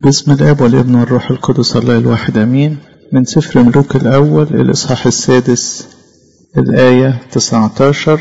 بسم الاب والابن والروح القدس الله الواحد امين من سفر ملوك الاول الاصحاح السادس الايه 19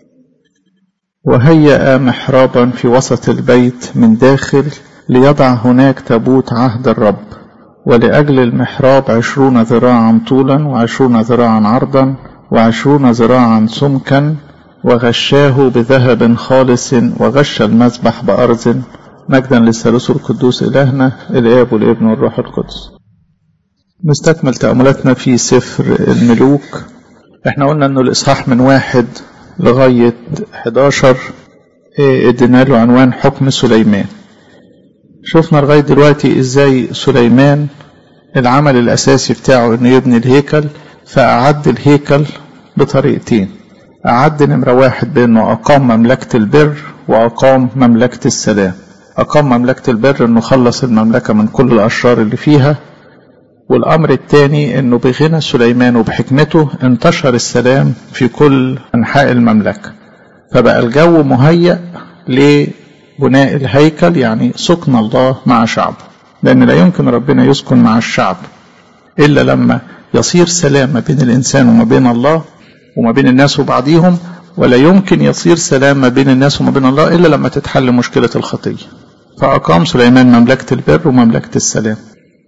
وهيأ محرابا في وسط البيت من داخل ليضع هناك تابوت عهد الرب ولأجل المحراب عشرون ذراعا طولا وعشرون ذراعا عرضا وعشرون ذراعا سمكا وغشاه بذهب خالص وغش المذبح بأرز مجدا للثالوث القدوس إلهنا الآب والابن والروح القدس نستكمل تأملاتنا في سفر الملوك احنا قلنا انه الإصحاح من واحد لغاية 11 ادينا له عنوان حكم سليمان شفنا لغاية دلوقتي ازاي سليمان العمل الأساسي بتاعه انه يبني الهيكل فأعد الهيكل بطريقتين أعد نمرة واحد بأنه أقام مملكة البر وأقام مملكة السلام أقام مملكة البر أنه خلص المملكة من كل الأشرار اللي فيها والأمر الثاني أنه بغنى سليمان وبحكمته انتشر السلام في كل أنحاء المملكة فبقى الجو مهيأ لبناء الهيكل يعني سكن الله مع شعبه لأن لا يمكن ربنا يسكن مع الشعب إلا لما يصير سلام ما بين الإنسان وما بين الله وما بين الناس وبعضهم ولا يمكن يصير سلام ما بين الناس وما بين الله إلا لما تتحل مشكلة الخطية فأقام سليمان مملكة البر ومملكة السلام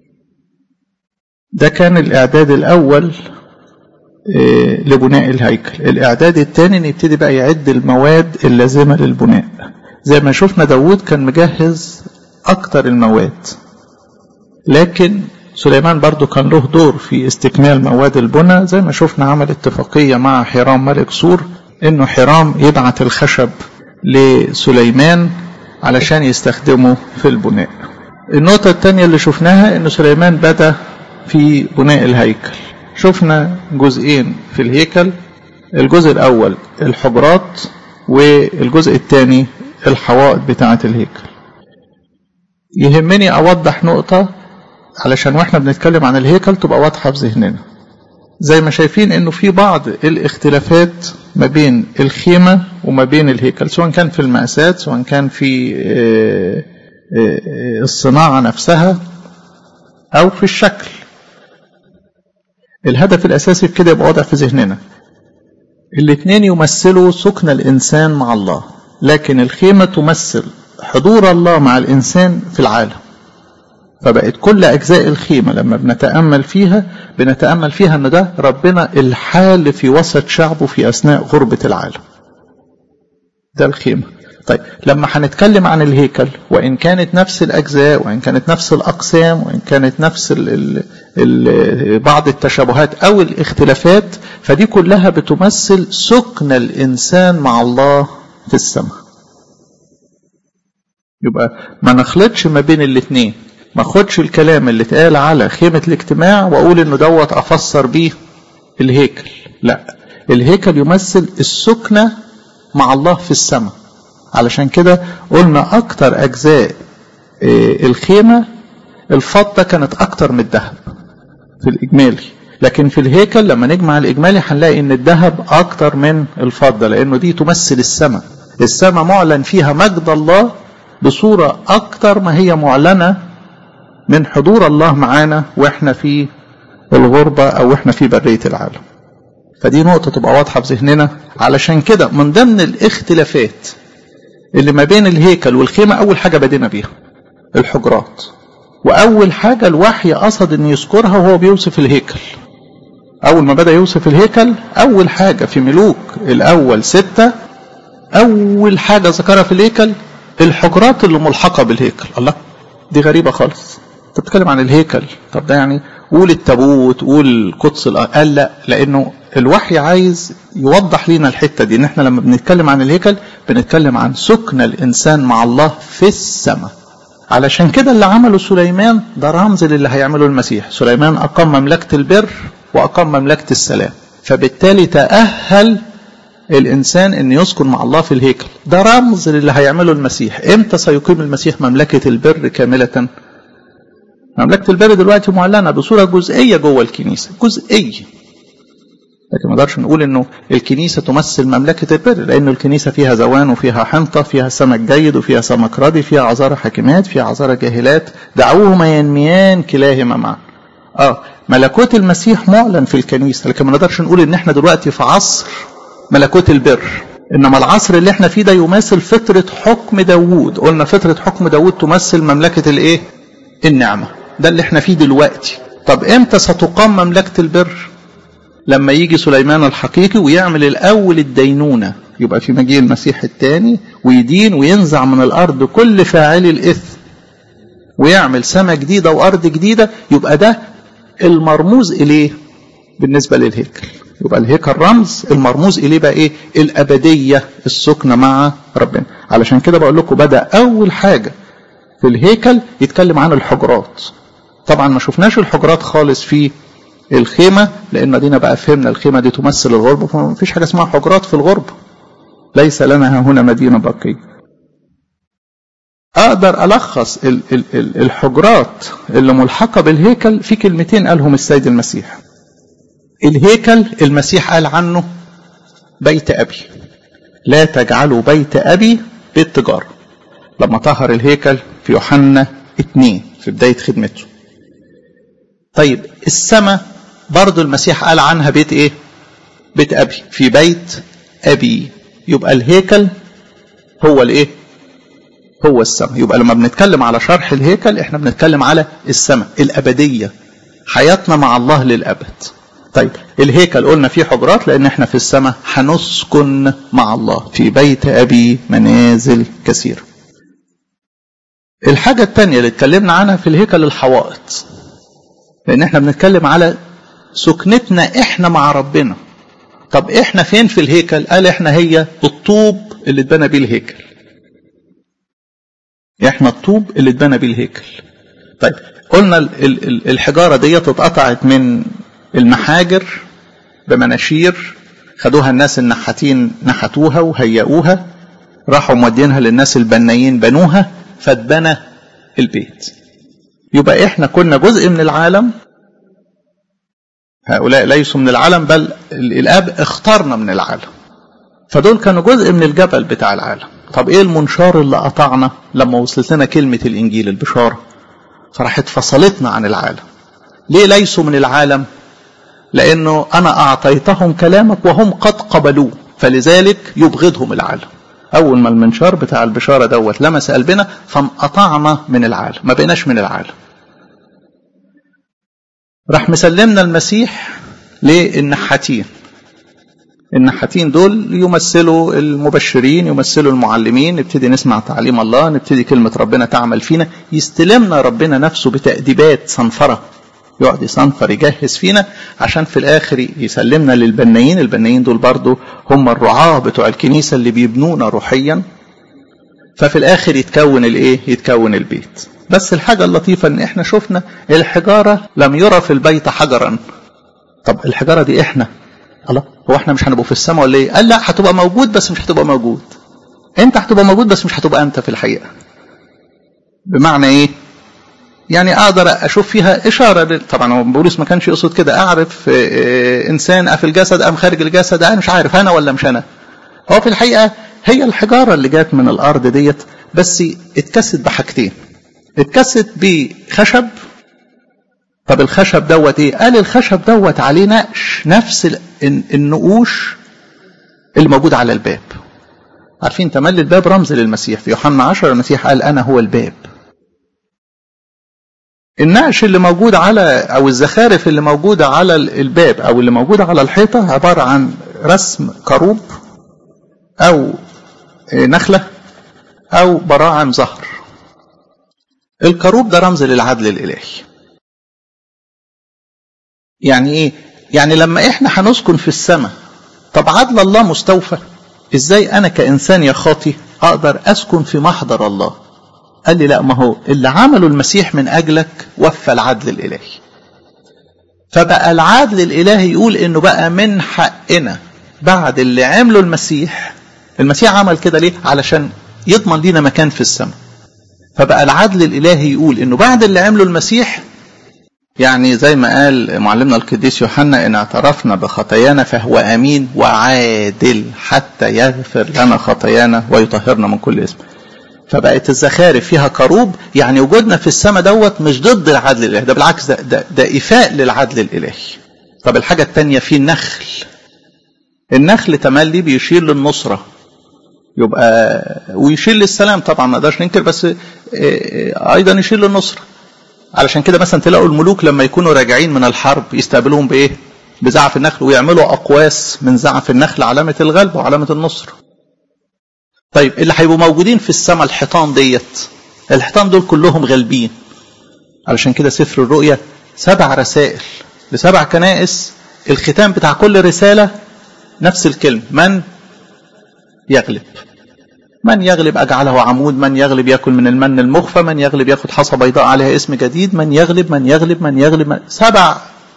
ده كان الإعداد الأول لبناء الهيكل الإعداد الثاني نبتدي بقى يعد المواد اللازمة للبناء زي ما شفنا داود كان مجهز أكتر المواد لكن سليمان برضو كان له دور في استكمال مواد البناء زي ما شفنا عمل اتفاقية مع حرام ملك سور انه حرام يبعت الخشب لسليمان علشان يستخدمه في البناء النقطة الثانية اللي شفناها ان سليمان بدأ في بناء الهيكل شفنا جزئين في الهيكل الجزء الاول الحجرات والجزء الثاني الحوائط بتاعة الهيكل يهمني اوضح نقطة علشان واحنا بنتكلم عن الهيكل تبقى واضحة في ذهننا زي ما شايفين انه في بعض الاختلافات ما بين الخيمة وما بين الهيكل سواء كان في المقاسات سواء كان في الصناعة نفسها او في الشكل الهدف الاساسي في كده يبقى واضح في ذهننا الاثنين يمثلوا سكن الانسان مع الله لكن الخيمة تمثل حضور الله مع الانسان في العالم فبقت كل أجزاء الخيمة لما بنتأمل فيها بنتأمل فيها أن ده ربنا الحال في وسط شعبه في أثناء غربة العالم ده الخيمة طيب لما هنتكلم عن الهيكل وإن كانت نفس الأجزاء وإن كانت نفس الأقسام وإن كانت نفس ال ال ال بعض التشابهات أو الاختلافات فدي كلها بتمثل سكن الإنسان مع الله في السماء يبقى ما نخلطش ما بين الاثنين ما اخدش الكلام اللي اتقال على خيمة الاجتماع واقول انه دوت افسر بيه الهيكل لا الهيكل يمثل السكنة مع الله في السماء علشان كده قلنا اكتر اجزاء الخيمة الفضة كانت اكتر من الذهب في الاجمالي لكن في الهيكل لما نجمع الاجمالي هنلاقي ان الذهب اكتر من الفضة لانه دي تمثل السماء السماء معلن فيها مجد الله بصورة اكتر ما هي معلنة من حضور الله معانا واحنا في الغربة او احنا في برية العالم فدي نقطة تبقى واضحة في ذهننا علشان كده من ضمن الاختلافات اللي ما بين الهيكل والخيمة اول حاجة بدينا بيها الحجرات واول حاجة الوحي قصد ان يذكرها وهو بيوصف الهيكل اول ما بدأ يوصف الهيكل اول حاجة في ملوك الاول ستة اول حاجة ذكرها في الهيكل الحجرات اللي ملحقة بالهيكل الله دي غريبة خالص انت بتتكلم عن الهيكل طب ده يعني قول التابوت قول قدس قال لا لانه الوحي عايز يوضح لنا الحته دي ان احنا لما بنتكلم عن الهيكل بنتكلم عن سكن الانسان مع الله في السماء علشان كده اللي عمله سليمان ده رمز للي هيعمله المسيح سليمان اقام مملكه البر واقام مملكه السلام فبالتالي تاهل الانسان ان يسكن مع الله في الهيكل ده رمز للي هيعمله المسيح امتى سيقيم المسيح مملكه البر كامله مملكة البر دلوقتي معلنة بصورة جزئية جوه الكنيسة جزئية لكن ما نقدرش نقول انه الكنيسه تمثل مملكه البر لانه الكنيسه فيها زوان وفيها حنطه فيها سمك جيد وفيها سمك ردي فيها عذارى حكيمات فيها عذارى جاهلات دعوهما ينميان كلاهما معا اه ملكوت المسيح معلن في الكنيسه لكن ما نقدرش نقول ان احنا دلوقتي في عصر ملكوت البر انما العصر اللي احنا فيه ده يماثل فتره حكم داوود قلنا فتره حكم داوود تمثل مملكه الايه النعمه ده اللي احنا فيه دلوقتي طب امتى ستقام مملكه البر لما يجي سليمان الحقيقي ويعمل الاول الدينونه يبقى في مجيء المسيح الثاني ويدين وينزع من الارض كل فاعلي الاثم ويعمل سماء جديده وارض جديده يبقى ده المرموز اليه بالنسبه للهيكل يبقى الهيكل رمز المرموز اليه بقى ايه الابديه السكنه مع ربنا علشان كده بقول لكم بدا اول حاجه في الهيكل يتكلم عن الحجرات طبعا ما شفناش الحجرات خالص في الخيمة لأن دينا بقى فهمنا الخيمة دي تمثل الغربة فما فيش حاجة اسمها حجرات في الغربة ليس لنا هنا مدينة بقية أقدر ألخص ال ال ال الحجرات اللي ملحقة بالهيكل في كلمتين قالهم السيد المسيح الهيكل المسيح قال عنه بيت أبي لا تجعلوا بيت أبي بيت تجارة لما طهر الهيكل في يوحنا اتنين في بداية خدمته طيب السماء برضو المسيح قال عنها بيت ايه بيت ابي في بيت ابي يبقى الهيكل هو الايه هو السماء يبقى لما بنتكلم على شرح الهيكل احنا بنتكلم على السماء الابديه حياتنا مع الله للابد طيب الهيكل قلنا فيه حجرات لان احنا في السماء هنسكن مع الله في بيت ابي منازل كثيره الحاجه الثانيه اللي اتكلمنا عنها في الهيكل الحوائط لان احنا بنتكلم على سكنتنا احنا مع ربنا طب احنا فين في الهيكل قال احنا هي الطوب اللي اتبنى بيه الهيكل احنا الطوب اللي اتبنى بيه الهيكل طيب قلنا الحجاره دي اتقطعت من المحاجر بمناشير خدوها الناس النحاتين نحتوها وهيئوها راحوا مودينها للناس البنايين بنوها فاتبنى البيت يبقى احنا كنا جزء من العالم هؤلاء ليسوا من العالم بل الاب اختارنا من العالم فدول كانوا جزء من الجبل بتاع العالم طب ايه المنشار اللي قطعنا لما وصلت لنا كلمة الانجيل البشارة فراحت فصلتنا عن العالم ليه ليسوا من العالم لانه انا اعطيتهم كلامك وهم قد قبلوه فلذلك يبغضهم العالم اول ما المنشار بتاع البشاره دوت لمس قلبنا فانقطعنا من العالم ما بقيناش من العالم راح مسلمنا المسيح للنحاتين النحاتين دول يمثلوا المبشرين يمثلوا المعلمين نبتدي نسمع تعليم الله نبتدي كلمة ربنا تعمل فينا يستلمنا ربنا نفسه بتأديبات صنفرة يقعد يصنفر يجهز فينا عشان في الاخر يسلمنا للبنايين البنايين دول برضو هم الرعاة بتوع الكنيسة اللي بيبنونا روحيا ففي الاخر يتكون الايه يتكون البيت بس الحاجة اللطيفة ان احنا شفنا الحجارة لم يرى في البيت حجرا طب الحجارة دي احنا الله هو احنا مش هنبقى في السماء ولا ايه قال لا هتبقى موجود بس مش هتبقى موجود انت هتبقى موجود بس مش هتبقى انت في الحقيقة بمعنى ايه يعني اقدر اشوف فيها اشاره طبعا هو بولس ما كانش يقصد كده اعرف انسان في الجسد ام خارج الجسد انا مش عارف انا ولا مش انا هو في الحقيقه هي الحجاره اللي جات من الارض ديت بس اتكست بحاجتين اتكست بخشب طب الخشب دوت ايه قال الخشب دوت عليه نقش نفس النقوش اللي موجود على الباب عارفين تملي الباب رمز للمسيح في يوحنا 10 المسيح قال انا هو الباب النقش اللي موجود على او الزخارف اللي موجوده على الباب او اللي موجوده على الحيطه عباره عن رسم كروب او نخله او براعم زهر الكروب ده رمز للعدل الالهي يعني ايه يعني لما احنا هنسكن في السماء طب عدل الله مستوفى ازاي انا كانسان يا خاطي اقدر اسكن في محضر الله قال لي لا ما هو اللي عمله المسيح من أجلك وفى العدل الإلهي فبقى العدل الإلهي يقول إنه بقى من حقنا بعد اللي عمله المسيح المسيح عمل كده ليه علشان يضمن لينا مكان في السماء فبقى العدل الإلهي يقول إنه بعد اللي عمله المسيح يعني زي ما قال معلمنا القديس يوحنا ان اعترفنا بخطايانا فهو امين وعادل حتى يغفر لنا خطايانا ويطهرنا من كل اسم فبقت الزخارف فيها كروب يعني وجودنا في السماء دوت مش ضد العدل الالهي ده بالعكس ده, ده, ده ايفاء للعدل الالهي طب الحاجه الثانيه في النخل النخل تملي بيشير للنصره يبقى ويشير للسلام طبعا ما نقدرش ننكر بس ايضا يشير للنصره علشان كده مثلا تلاقوا الملوك لما يكونوا راجعين من الحرب يستقبلوهم بايه بزعف النخل ويعملوا اقواس من زعف النخل علامه الغلب وعلامه النصر طيب اللي هيبقوا موجودين في السماء الحيطان ديت الحيطان دول كلهم غالبين علشان كده سفر الرؤيا سبع رسائل لسبع كنائس الختام بتاع كل رساله نفس الكلمه من يغلب من يغلب أجعله عمود من يغلب يأكل من المن المخفى من يغلب ياخد حصى بيضاء عليها اسم جديد من يغلب من يغلب من يغلب من سبع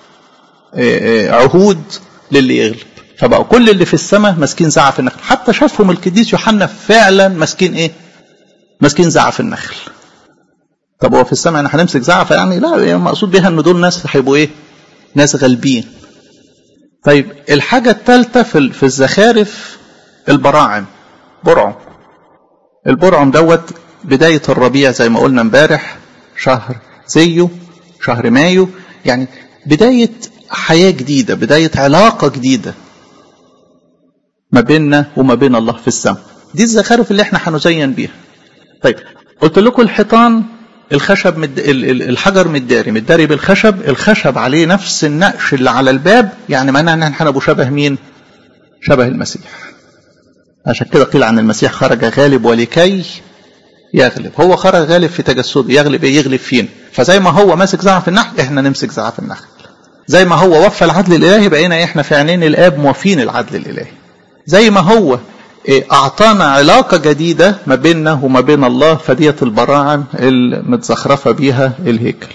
عهود للي يغلب فبقوا كل اللي في السماء ماسكين زعف النخل حتى شافهم القديس يوحنا فعلا ماسكين ايه ماسكين زعف النخل طب هو في السماء يعني هنمسك زعف يعني لا مقصود بيها ان دول ناس هيبقوا ايه ناس غالبين طيب الحاجة الثالثة في في الزخارف البراعم برعم البرعم دوت بداية الربيع زي ما قلنا امبارح شهر زيه شهر مايو يعني بداية حياة جديدة بداية علاقة جديدة ما بيننا وما بين الله في السماء دي الزخارف اللي احنا هنزين بيها طيب قلت لكم الحيطان الخشب مد... الحجر متداري متداري بالخشب الخشب عليه نفس النقش اللي على الباب يعني معناه ان احنا نبقى شبه مين شبه المسيح عشان كده قيل عن المسيح خرج غالب ولكي يغلب هو خرج غالب في تجسده يغلب ايه يغلب فينا فزي ما هو ماسك زعف النحل احنا نمسك زعف النحل زي ما هو وفى العدل الالهي بقينا احنا في عينين الاب موافين العدل الالهي زي ما هو اعطانا علاقه جديده ما بيننا وما بين الله فديت البراعم المتزخرفه بيها الهيكل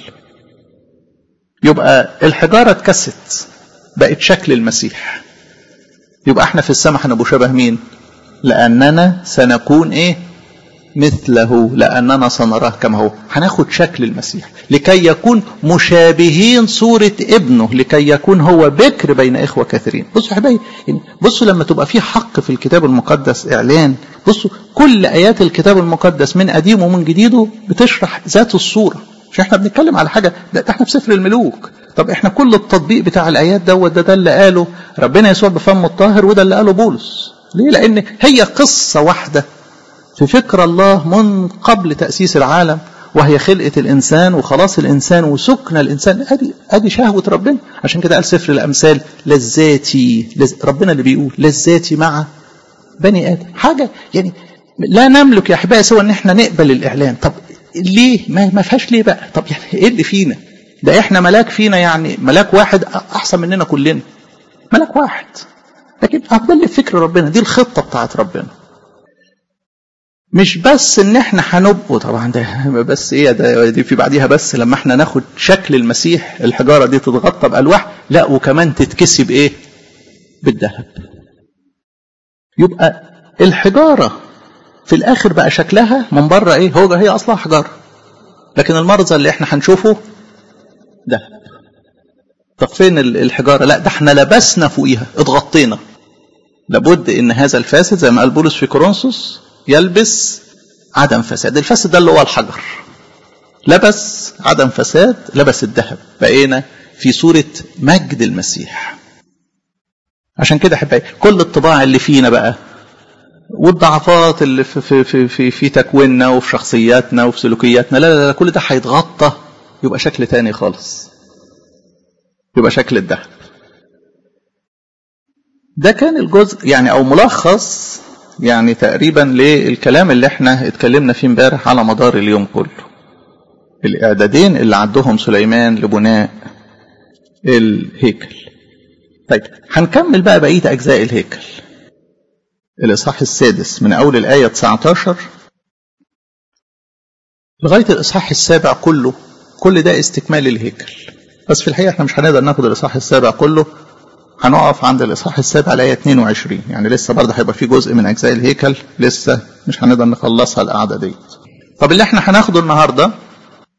يبقى الحجاره اتكست بقت شكل المسيح يبقى احنا في السماء هنبقوا شبه مين لاننا سنكون ايه مثله لاننا سنراه كما هو هناخد شكل المسيح لكي يكون مشابهين صورة ابنه لكي يكون هو بكر بين إخوة كثيرين بصوا حبايبي بصوا لما تبقى في حق في الكتاب المقدس إعلان بصوا كل آيات الكتاب المقدس من قديم ومن جديده بتشرح ذات الصورة مش احنا بنتكلم على حاجة ده احنا في سفر الملوك طب احنا كل التطبيق بتاع الآيات دوت ده ده اللي قاله ربنا يسوع بفمه الطاهر وده اللي قاله بولس ليه لأن هي قصة واحدة في فكر الله من قبل تأسيس العالم وهي خلقة الإنسان وخلاص الإنسان وسكن الإنسان أدي أدي شهوة ربنا عشان كده قال سفر الأمثال لذاتي لز... ربنا اللي بيقول لذاتي مع بني آدم حاجة يعني لا نملك يا أحبائي سوى إن إحنا نقبل الإعلان طب ليه ما, ما فيهاش ليه بقى طب يعني إيه اللي فينا ده إحنا ملاك فينا يعني ملاك واحد أحسن مننا كلنا ملاك واحد لكن ده اللي فكر ربنا دي الخطة بتاعت ربنا مش بس ان احنا هنبقوا طبعا ده بس ايه ده دي في بعديها بس لما احنا ناخد شكل المسيح الحجاره دي تتغطى بالواح لا وكمان تتكسي بايه بالذهب يبقى الحجاره في الاخر بقى شكلها من بره ايه هو هي اصلها حجاره لكن المرزى اللي احنا هنشوفه ذهب طب فين الحجاره لا ده احنا لبسنا فوقيها اتغطينا لابد ان هذا الفاسد زي ما قال بولس في كورنثوس يلبس عدم فساد الفساد ده اللي هو الحجر لبس عدم فساد لبس الذهب بقينا في صورة مجد المسيح عشان كده احبائي كل الطباع اللي فينا بقى والضعفات اللي في في في في, في تكويننا وفي شخصياتنا وفي سلوكياتنا لا لا لا كل ده هيتغطى يبقى شكل تاني خالص يبقى شكل الذهب ده كان الجزء يعني او ملخص يعني تقريبا للكلام اللي احنا اتكلمنا فيه امبارح على مدار اليوم كله الاعدادين اللي عدهم سليمان لبناء الهيكل طيب هنكمل بقى بقيه اجزاء الهيكل الاصحاح السادس من اول الايه 19 لغايه الاصحاح السابع كله كل ده استكمال الهيكل بس في الحقيقه احنا مش هنقدر ناخد الاصحاح السابع كله هنقف عند الاصحاح السابع الايه 22 يعني لسه برضه هيبقى في جزء من اجزاء الهيكل لسه مش هنقدر نخلصها القعده ديت طب اللي احنا هناخده النهارده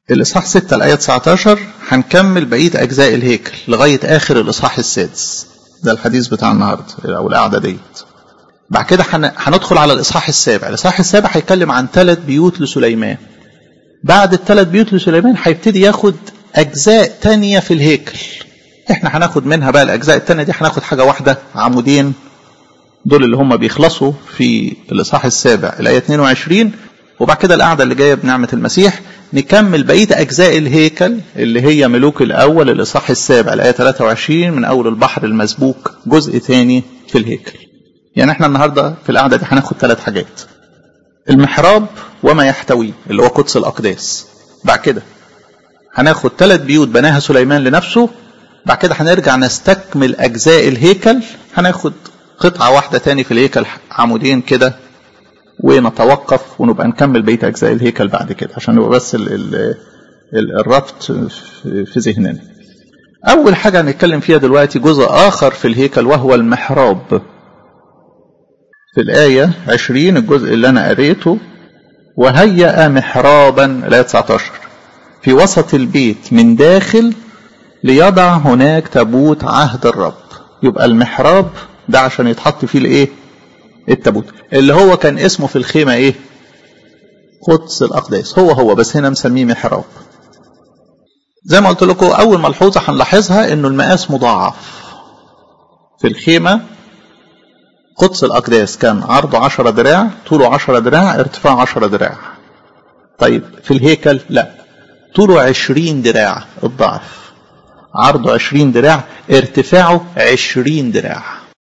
الإصحاح 6 الآية 19 هنكمل بقية أجزاء الهيكل لغاية آخر الإصحاح السادس ده الحديث بتاع النهاردة أو القعدة ديت بعد كده هندخل على الإصحاح السابع الإصحاح السابع هيتكلم عن ثلاث بيوت لسليمان بعد الثلاث بيوت لسليمان هيبتدي ياخد أجزاء تانية في الهيكل احنا هناخد منها بقى الأجزاء التانية دي هناخد حاجة واحدة عمودين دول اللي هم بيخلصوا في الإصحاح السابع الآية 22 وبعد كده القعدة اللي جاية بنعمة المسيح نكمل بقية أجزاء الهيكل اللي هي ملوك الأول الإصحاح السابع الآية 23 من أول البحر المسبوك جزء ثاني في الهيكل يعني احنا النهاردة في القعدة دي هناخد ثلاث حاجات المحراب وما يحتويه اللي هو قدس الأقداس بعد كده هناخد ثلاث بيوت بناها سليمان لنفسه بعد كده هنرجع نستكمل أجزاء الهيكل هناخد قطعة واحدة تاني في الهيكل عمودين كده ونتوقف ونبقى نكمل بقية أجزاء الهيكل بعد كده عشان نبقى بس ال ال ال الربط في ذهننا أول حاجة هنتكلم فيها دلوقتي جزء آخر في الهيكل وهو المحراب في الآية 20 الجزء اللي أنا قريته وهيأ محرابا الآية 19 في وسط البيت من داخل ليضع هناك تابوت عهد الرب يبقى المحراب ده عشان يتحط فيه الايه التابوت اللي هو كان اسمه في الخيمة ايه قدس الأقداس هو هو بس هنا مسميه محراب زي ما قلت لكم أول ملحوظة هنلاحظها إنه المقاس مضاعف في الخيمة قدس الأقداس كان عرضه 10 دراع طوله 10 دراع ارتفاعه 10 دراع طيب في الهيكل لا طوله 20 دراع الضعف عرضه 20 دراع ارتفاعه 20 دراع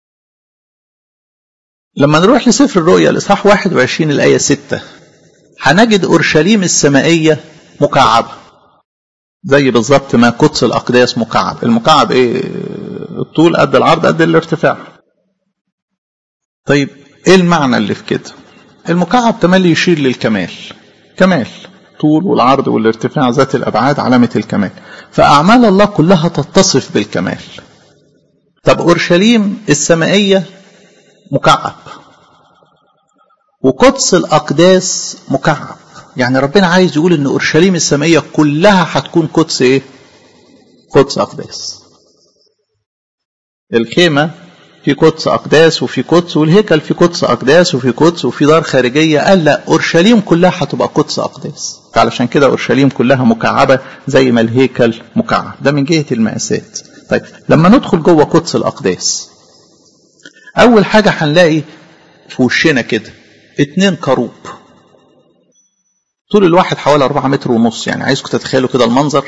لما نروح لسفر الرؤيا الإصحاح 21 الآية 6 هنجد أورشليم السمائية مكعبة زي بالظبط ما قدس الأقداس مكعب المكعب إيه الطول قد العرض قد الارتفاع طيب إيه المعنى اللي في كده المكعب تملي يشير للكمال كمال طول والعرض والارتفاع ذات الأبعاد علامة الكمال فأعمال الله كلها تتصف بالكمال طب أورشليم السمائية مكعب وقدس الأقداس مكعب يعني ربنا عايز يقول ان اورشليم السمائيه كلها هتكون قدس ايه قدس اقداس الخيمه في قدس اقداس وفي قدس والهيكل في قدس اقداس وفي قدس وفي دار خارجيه قال لا اورشليم كلها هتبقى قدس اقداس علشان كده اورشليم كلها مكعبه زي ما الهيكل مكعب ده من جهه المقاسات طيب لما ندخل جوه قدس الاقداس اول حاجه هنلاقي في وشنا كده اتنين كروب طول الواحد حوالي 4 متر ونص يعني عايزكم تتخيلوا كده المنظر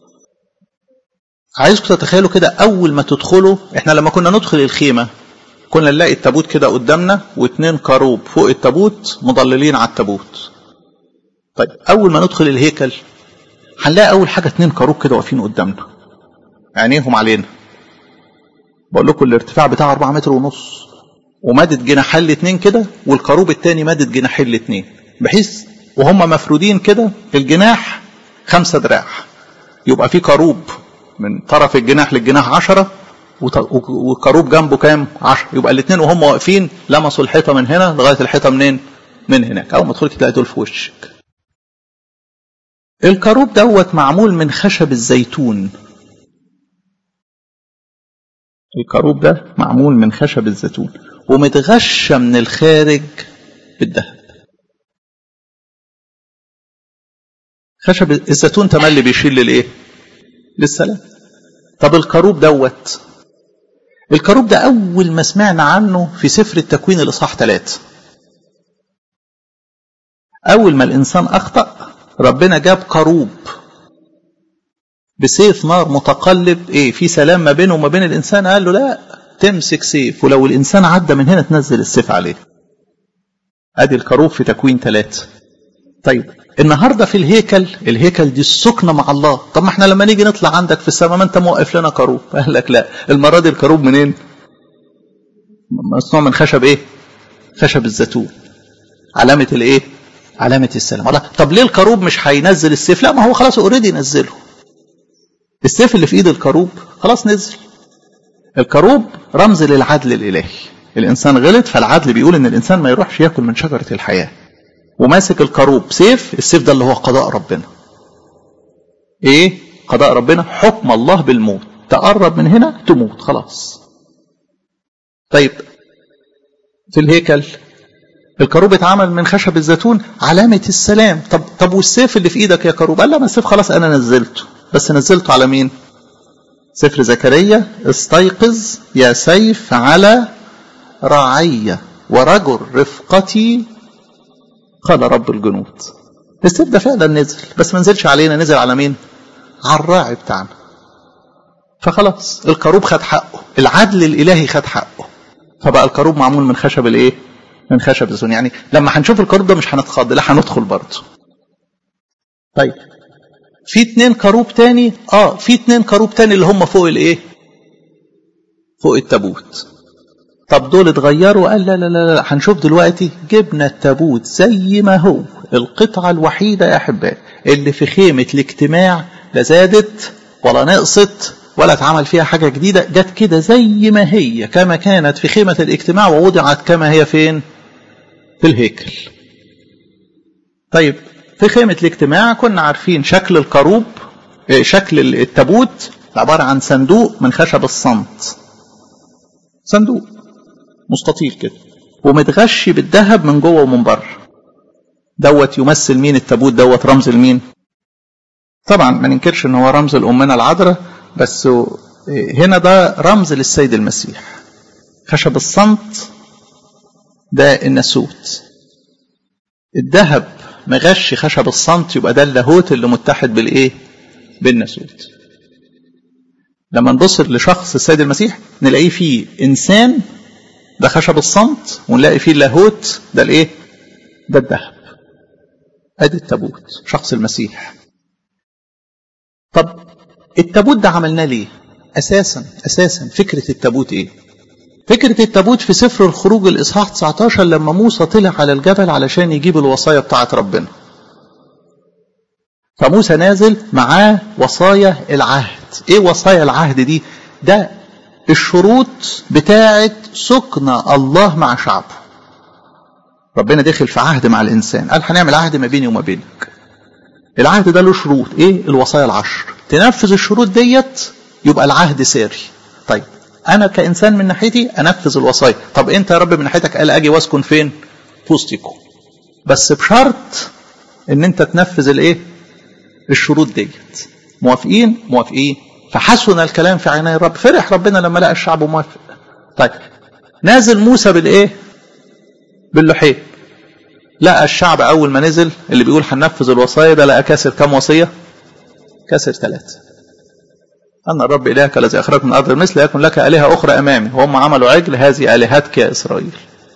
عايزكم تتخيلوا كده اول ما تدخلوا احنا لما كنا ندخل الخيمه كنا نلاقي التابوت كده قدامنا واتنين كروب فوق التابوت مضللين على التابوت طيب اول ما ندخل الهيكل هنلاقي اول حاجه اتنين كروب كده واقفين قدامنا عينيهم علينا بقول لكم الارتفاع بتاعه 4 متر ونص ومادد جناحين الاتنين كده والكروب التاني مادد جناحين الاتنين بحيث وهم مفرودين كده الجناح خمسة دراع يبقى في كروب من طرف الجناح للجناح عشرة وكروب جنبه كام عشرة يبقى الاثنين وهم واقفين لمسوا الحيطة من هنا لغاية الحيطة منين من هناك أول ما تدخل تلاقي دول في وشك الكروب دوت معمول من خشب الزيتون الكروب ده معمول من خشب الزيتون ومتغشى من الخارج بالذهب خشب الزيتون تملي بيشيل للايه للسلام طب الكروب دوت الكروب ده اول ما سمعنا عنه في سفر التكوين الاصحاح ثلاثة اول ما الانسان اخطا ربنا جاب كروب بسيف نار متقلب ايه في سلام ما بينه وما بين الانسان قال له لا تمسك سيف ولو الانسان عدى من هنا تنزل السيف عليه ادي الكروب في تكوين ثلاثة طيب النهارده في الهيكل الهيكل دي السكنه مع الله طب ما احنا لما نيجي نطلع عندك في السماء ما انت موقف لنا كروب قال لك لا المره دي الكروب منين مصنوع من خشب ايه خشب الزيتون علامه الايه علامه السلام الله طب ليه الكروب مش هينزل السيف لا ما هو خلاص اوريدي نزله السيف اللي في ايد الكروب خلاص نزل الكروب رمز للعدل الالهي الانسان غلط فالعدل بيقول ان الانسان ما يروحش ياكل من شجره الحياه وماسك الكروب سيف السيف ده اللي هو قضاء ربنا ايه قضاء ربنا حكم الله بالموت تقرب من هنا تموت خلاص طيب في الهيكل الكروب اتعمل من خشب الزيتون علامة السلام طب طب والسيف اللي في ايدك يا كروب قال لا ما السيف خلاص انا نزلته بس نزلته على مين سفر زكريا استيقظ يا سيف على رعية ورجل رفقتي قال رب الجنود السيف ده فعلا نزل بس ما نزلش علينا نزل على مين على الراعي بتاعنا فخلاص الكروب خد حقه العدل الالهي خد حقه فبقى الكروب معمول من خشب الايه من خشب الزون يعني لما هنشوف الكروب ده مش هنتخض لا هندخل برضه طيب في اتنين كروب تاني اه في اتنين كروب تاني اللي هم فوق الايه فوق التابوت طب دول اتغيروا قال لا لا لا لا هنشوف دلوقتي جبنا التابوت زي ما هو القطعة الوحيدة يا أحبائي اللي في خيمة الاجتماع لا زادت ولا نقصت ولا اتعمل فيها حاجة جديدة جت كده زي ما هي كما كانت في خيمة الاجتماع ووضعت كما هي فين في الهيكل طيب في خيمة الاجتماع كنا عارفين شكل الكروب شكل التابوت عبارة عن صندوق من خشب الصمت صندوق مستطيل كده ومتغشي بالذهب من جوه ومن بره دوت يمثل مين التابوت دوت رمز المين طبعا ما ننكرش ان هو رمز الامنا العذراء بس هنا ده رمز للسيد المسيح خشب الصمت ده الناسوت الذهب مغشي خشب الصمت يبقى ده اللاهوت اللي متحد بالايه بالناسوت لما نبص لشخص السيد المسيح نلاقيه فيه انسان ده خشب الصمت ونلاقي فيه اللاهوت ده الايه ده الذهب ادي التابوت شخص المسيح طب التابوت ده عملناه ليه اساسا اساسا فكره التابوت ايه فكرة التابوت في سفر الخروج الإصحاح 19 لما موسى طلع على الجبل علشان يجيب الوصايا بتاعة ربنا فموسى نازل معاه وصايا العهد ايه وصايا العهد دي ده الشروط بتاعة سكن الله مع شعبه ربنا دخل في عهد مع الإنسان قال هنعمل عهد ما بيني وما بينك العهد ده له شروط ايه الوصايا العشر تنفذ الشروط ديت يبقى العهد ساري طيب انا كانسان من ناحيتي انفذ الوصايا طب انت يا رب من ناحيتك قال اجي واسكن فين في وسطكم بس بشرط ان انت تنفذ الايه الشروط ديت موافقين موافقين فحسن الكلام في عيني الرب فرح ربنا لما لقى الشعب موافق طيب نازل موسى بالايه باللحيه لقى الشعب اول ما نزل اللي بيقول هننفذ الوصايا ده لقى كاسر كام وصيه كاسر ثلاثه أن الرب إلهك الذي أخرجك من أرض المثل يكن لك آلهة أخرى أمامي وهم عملوا عجل هذه آلهتك يا إسرائيل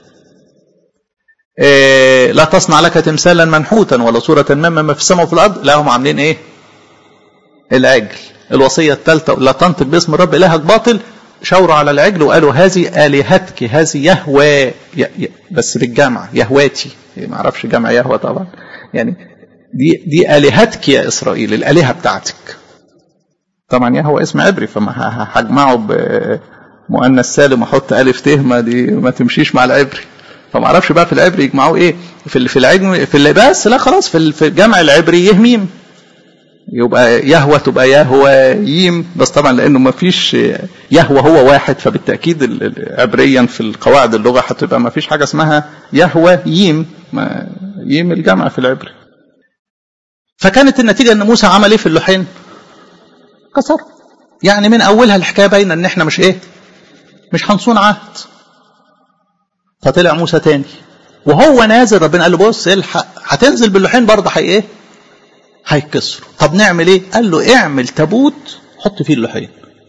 إيه لا تصنع لك تمثالا منحوتا ولا صورة ما في السماء وفي الأرض لا هم عاملين إيه العجل الوصية الثالثة لا تنطق باسم الرب إلهك باطل شاوروا على العجل وقالوا هذه آلهتك هذه يهوى بس بالجمع يهواتي ما اعرفش جمع يهوى طبعا يعني دي دي آلهتك يا إسرائيل الآلهة بتاعتك طبعا يهوى اسم عبري فما هجمعه بمؤنث سالم واحط الف ت ما دي ما تمشيش مع العبري فما اعرفش بقى في العبري يجمعوه ايه في في العجم في بس لا خلاص في في الجمع العبري يهميم يبقى يهوى تبقى يهوى ييم بس طبعا لانه ما فيش يهوى هو واحد فبالتاكيد عبريا في القواعد اللغه هتبقى ما فيش حاجه اسمها يهوى ييم ما ييم الجمع في العبري فكانت النتيجه ان موسى عمل ايه في اللوحين كسر يعني من اولها الحكايه باينه ان احنا مش ايه مش هنصون عهد فطلع موسى تاني وهو نازل ربنا قال له بص الحق هتنزل باللوحين برضه هي ايه هيكسروا طب نعمل ايه قال له اعمل تابوت حط فيه اللوحين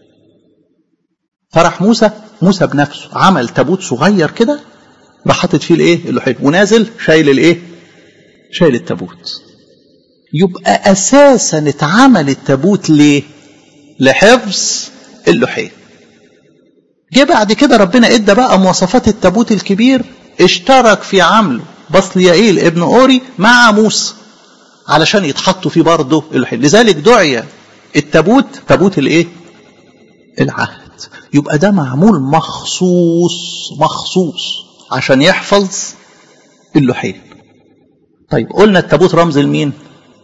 فرح موسى موسى بنفسه عمل تابوت صغير كده راح حاطط فيه الايه اللوحين ونازل شايل الايه شايل التابوت يبقى اساسا اتعمل التابوت ليه لحفظ اللوحين جه بعد كده ربنا ادى بقى مواصفات التابوت الكبير اشترك في عمله بصليائيل ابن اوري مع موسى علشان يتحطوا فيه برضه اللوحين لذلك دعي التابوت تابوت الايه العهد يبقى ده معمول مخصوص مخصوص عشان يحفظ اللوحين طيب قلنا التابوت رمز لمين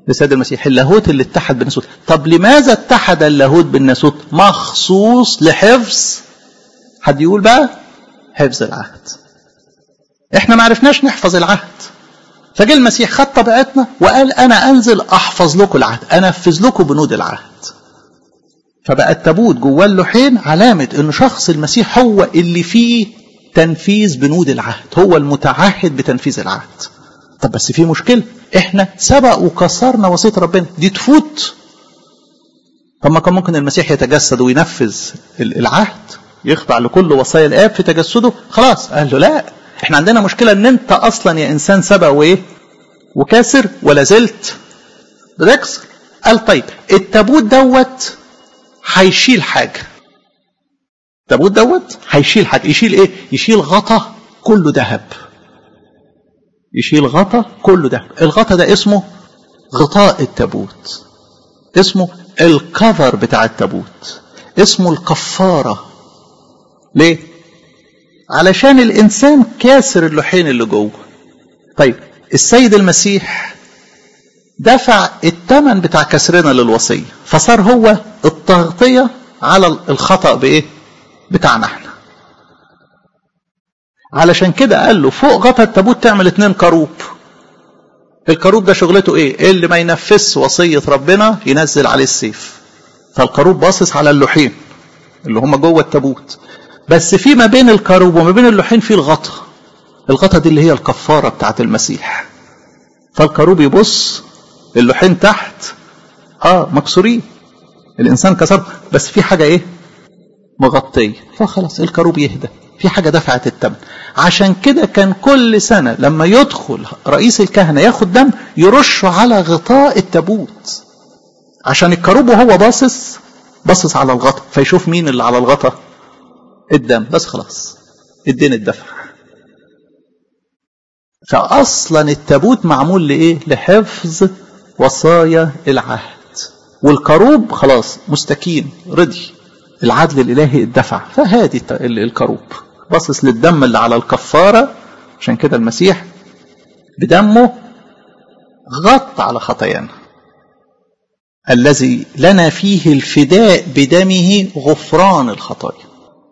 لسيد المسيح اللاهوت اللي اتحد بالناسوت طب لماذا اتحد اللاهوت بالناسوت مخصوص لحفظ حد يقول بقى حفظ العهد احنا ما عرفناش نحفظ العهد فجاء المسيح خد طبيعتنا وقال انا انزل احفظ لكم العهد انفذ لكم بنود العهد فبقى التابوت جواه اللوحين علامه ان شخص المسيح هو اللي فيه تنفيذ بنود العهد هو المتعهد بتنفيذ العهد طب بس في مشكله احنا سبق وكسرنا وصيه ربنا دي تفوت طب ما كان ممكن المسيح يتجسد وينفذ العهد يخضع لكل وصايا الاب في تجسده خلاص قال له لا احنا عندنا مشكله ان انت اصلا يا انسان سبق وايه وكاسر ولا زلت بتكسر قال طيب التابوت دوت هيشيل حاجه التابوت دوت هيشيل حاجه يشيل ايه يشيل غطا كله ذهب يشيل غطا كله ذهب الغطا ده اسمه غطاء التابوت اسمه الكفر بتاع التابوت اسمه الكفاره ليه علشان الانسان كاسر اللوحين اللي جوه طيب السيد المسيح دفع الثمن بتاع كسرنا للوصيه فصار هو التغطيه على الخطا بايه بتاعنا احنا علشان كده قال له فوق غطا التابوت تعمل اتنين كروب الكروب ده شغلته ايه اللي ما ينفذش وصيه ربنا ينزل عليه السيف فالكروب باصص على اللوحين اللي هم جوه التابوت بس في ما بين الكروب وما بين اللوحين في الغطا الغطا دي اللي هي الكفارة بتاعت المسيح فالكروب يبص اللوحين تحت اه مكسورين الانسان كسر بس في حاجة ايه مغطية فخلاص الكروب يهدى في حاجة دفعت الثمن عشان كده كان كل سنة لما يدخل رئيس الكهنة ياخد دم يرشه على غطاء التابوت عشان الكروب وهو باصص باصص على الغطا فيشوف مين اللي على الغطا الدم بس خلاص الدين الدفع فاصلا التابوت معمول لايه لحفظ وصايا العهد والكروب خلاص مستكين رضي العدل الالهي الدفع فهادي الكروب باصص للدم اللي على الكفاره عشان كده المسيح بدمه غطى على خطايانا الذي لنا فيه الفداء بدمه غفران الخطايا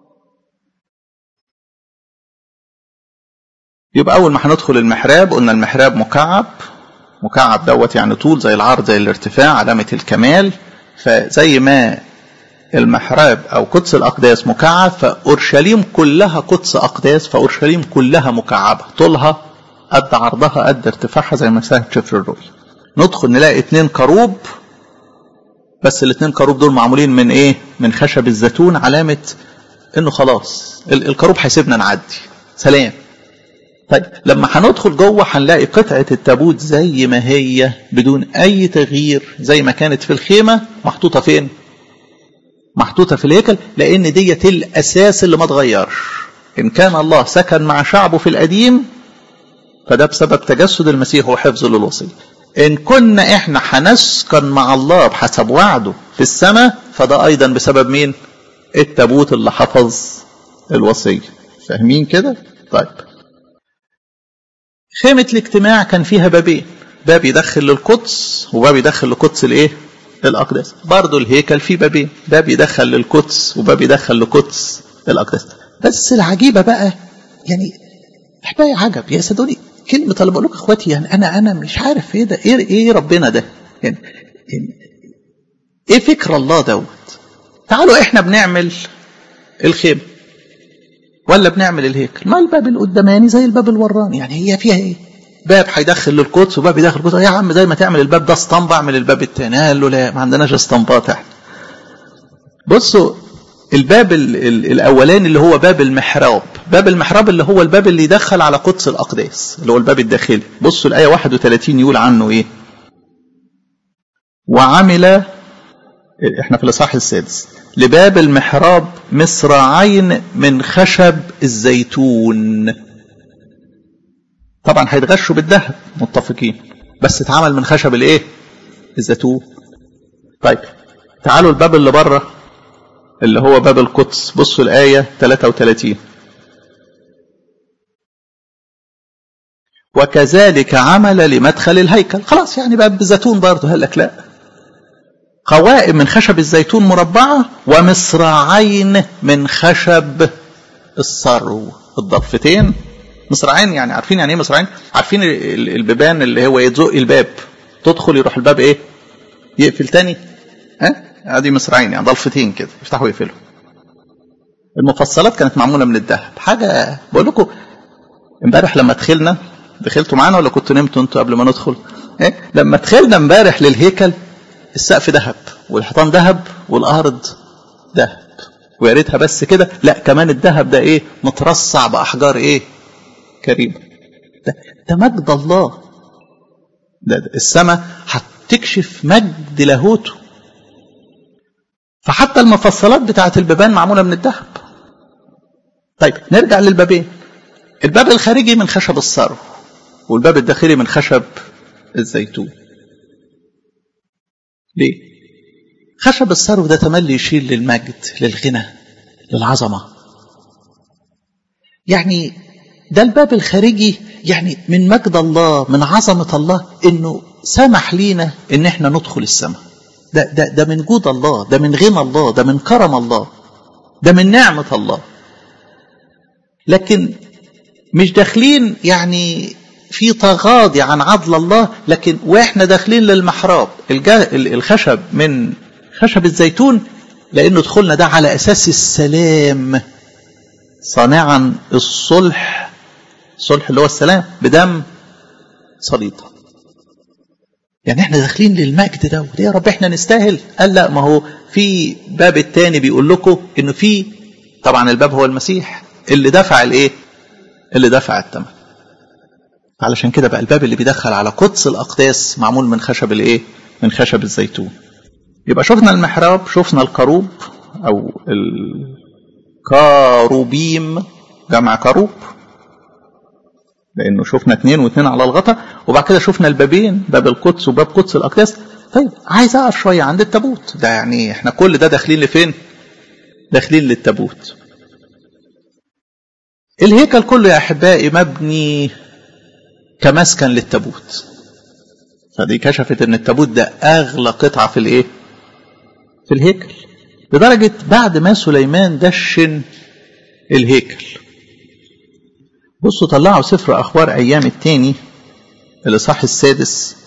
يبقى أول ما هندخل المحراب قلنا المحراب مكعب مكعب دوت يعني طول زي العرض زي الارتفاع علامة الكمال فزي ما المحراب أو قدس الأقداس مكعب فأورشليم كلها قدس أقداس فأورشليم كلها مكعبة طولها قد عرضها قد ارتفاعها زي ما سهل شفر الرؤية ندخل نلاقي اتنين كروب بس الاتنين كروب دول معمولين من ايه من خشب الزيتون علامة انه خلاص الكروب هيسيبنا نعدي سلام طيب لما هندخل جوه هنلاقي قطعة التابوت زي ما هي بدون أي تغيير زي ما كانت في الخيمة محطوطة فين؟ محطوطة في الهيكل لأن ديت الأساس اللي ما اتغيرش. إن كان الله سكن مع شعبه في القديم فده بسبب تجسد المسيح وحفظه للوصية. إن كنا إحنا هنسكن مع الله بحسب وعده في السماء فده أيضا بسبب مين؟ التابوت اللي حفظ الوصية. فاهمين كده؟ طيب. خيمة الاجتماع كان فيها بابين باب يدخل للقدس وباب يدخل لقدس الايه الاقداس برضه الهيكل فيه بابين باب يدخل للقدس وباب يدخل لقدس الاقداس بس العجيبه بقى يعني احبائي عجب يا صدقوني كلمه اللي بقول لكم اخواتي يعني انا انا مش عارف ايه ده ايه ايه ربنا ده يعني, يعني ايه فكر الله دوت تعالوا احنا بنعمل الخيمه ولا بنعمل الهيكل ما الباب القداماني زي الباب الوراني يعني هي فيها ايه باب هيدخل للقدس وباب يدخل القدس يا عم زي ما تعمل الباب ده اسطمبة اعمل الباب التاني قال له لا ما عندناش اسطمبات احنا بصوا الباب ال ال الاولاني اللي هو باب المحراب باب المحراب اللي هو الباب اللي يدخل على قدس الاقداس اللي هو الباب الداخلي بصوا الايه 31 يقول عنه ايه وعمل احنا في الاصحاح السادس لباب المحراب مصراعين من خشب الزيتون طبعا هيتغشوا بالذهب متفقين بس اتعمل من خشب الايه الزيتون طيب تعالوا الباب اللي بره اللي هو باب القدس بصوا الآية 33 وكذلك عمل لمدخل الهيكل خلاص يعني بقى بزيتون برضه قال لك لا قوائم من خشب الزيتون مربعة ومصراعين من خشب الصرو الضفتين مصراعين يعني عارفين يعني ايه مصراعين عارفين البيبان اللي هو يزق الباب تدخل يروح الباب ايه يقفل تاني ها ادي مصراعين يعني ضلفتين كده يفتحوا ويقفلوا المفصلات كانت معموله من الذهب حاجه بقول لكم امبارح لما دخلنا دخلتوا معانا ولا كنتوا نمتوا انتوا قبل ما ندخل إيه؟ لما دخلنا امبارح للهيكل السقف ذهب والحيطان ذهب والارض ذهب ويا ريتها بس كده لا كمان الذهب ده ايه مترصع باحجار ايه كريمه ده, ده مجد الله ده, ده السماء هتكشف مجد لاهوته فحتى المفصلات بتاعت البيبان معموله من الذهب طيب نرجع للبابين الباب الخارجي من خشب الصرو والباب الداخلي من خشب الزيتون ليه خشب الصرو ده تملي يشير للمجد للغنى للعظمة يعني ده الباب الخارجي يعني من مجد الله من عظمة الله انه سمح لينا ان احنا ندخل السماء ده, ده, ده من جود الله ده من غنى الله ده من كرم الله ده من نعمة الله لكن مش داخلين يعني في تغاضي عن عدل الله لكن واحنا داخلين للمحراب الخشب من خشب الزيتون لانه دخولنا ده على اساس السلام صانعا الصلح الصلح اللي هو السلام بدم صليطه يعني احنا داخلين للمجد ده وده يا رب احنا نستاهل قال لا ما هو في باب التاني بيقول لكم انه في طبعا الباب هو المسيح اللي دفع الايه اللي دفع الثمن علشان كده بقى الباب اللي بيدخل على قدس الاقداس معمول من خشب الايه من خشب الزيتون يبقى شفنا المحراب شفنا الكروب او الكاروبيم جمع كروب لانه شفنا اثنين واثنين على الغطا وبعد كده شفنا البابين باب القدس وباب قدس الاقداس طيب عايز اقف شويه عند التابوت ده يعني احنا كل ده داخلين لفين داخلين للتابوت الهيكل كله يا احبائي مبني كمسكن للتابوت فدي كشفت ان التابوت ده اغلى قطعه في الايه في الهيكل لدرجه بعد ما سليمان دشن الهيكل بصوا طلعوا سفر اخبار ايام التاني الاصحاح السادس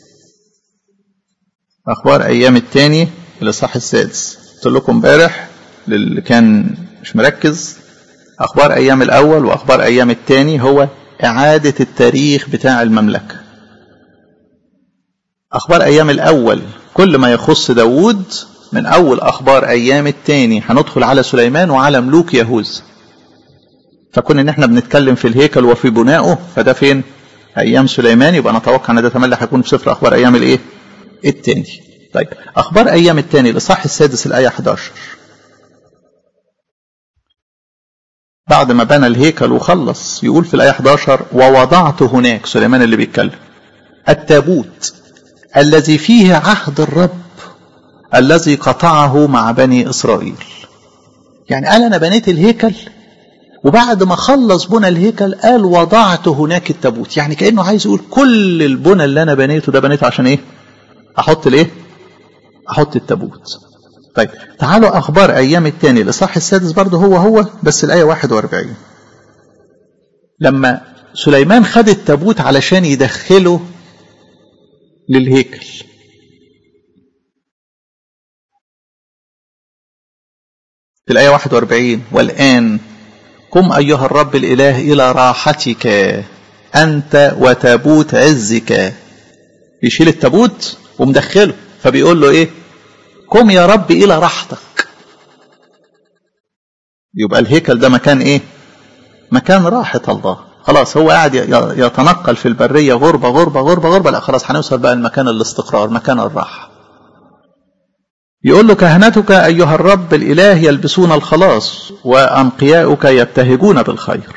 اخبار ايام التاني الاصحاح السادس قلت لكم امبارح للي كان مش مركز اخبار ايام الاول واخبار ايام التاني هو اعاده التاريخ بتاع المملكه اخبار ايام الاول كل ما يخص داوود من اول اخبار ايام التاني هندخل على سليمان وعلى ملوك يهوذا فكون ان احنا بنتكلم في الهيكل وفي بنائه فده فين ايام سليمان يبقى نتوقع ان ده تملي هيكون في سفر اخبار ايام الايه التاني طيب اخبار ايام التاني الاصحاح السادس الايه 11 بعد ما بنى الهيكل وخلص يقول في الايه 11 ووضعت هناك سليمان اللي بيتكلم التابوت الذي فيه عهد الرب الذي قطعه مع بني اسرائيل يعني قال انا بنيت الهيكل وبعد ما خلص بنى الهيكل قال وضعت هناك التابوت يعني كانه عايز يقول كل البنى اللي انا بنيته ده بنيته عشان ايه احط الايه احط التابوت طيب تعالوا اخبار ايام التاني الاصحاح السادس برضه هو هو بس الايه 41 لما سليمان خد التابوت علشان يدخله للهيكل في الآية 41 والآن قم أيها الرب الإله إلى راحتك أنت وتابوت عزك يشيل التابوت ومدخله فبيقول له إيه قم يا رب إلى راحتك يبقى الهيكل ده مكان إيه مكان راحة الله خلاص هو قاعد يتنقل في البرية غربة غربة غربة غربة لا خلاص هنوصل بقى لمكان الاستقرار مكان الراحة يقول له كهنتك أيها الرب الإله يلبسون الخلاص وأنقياؤك يبتهجون بالخير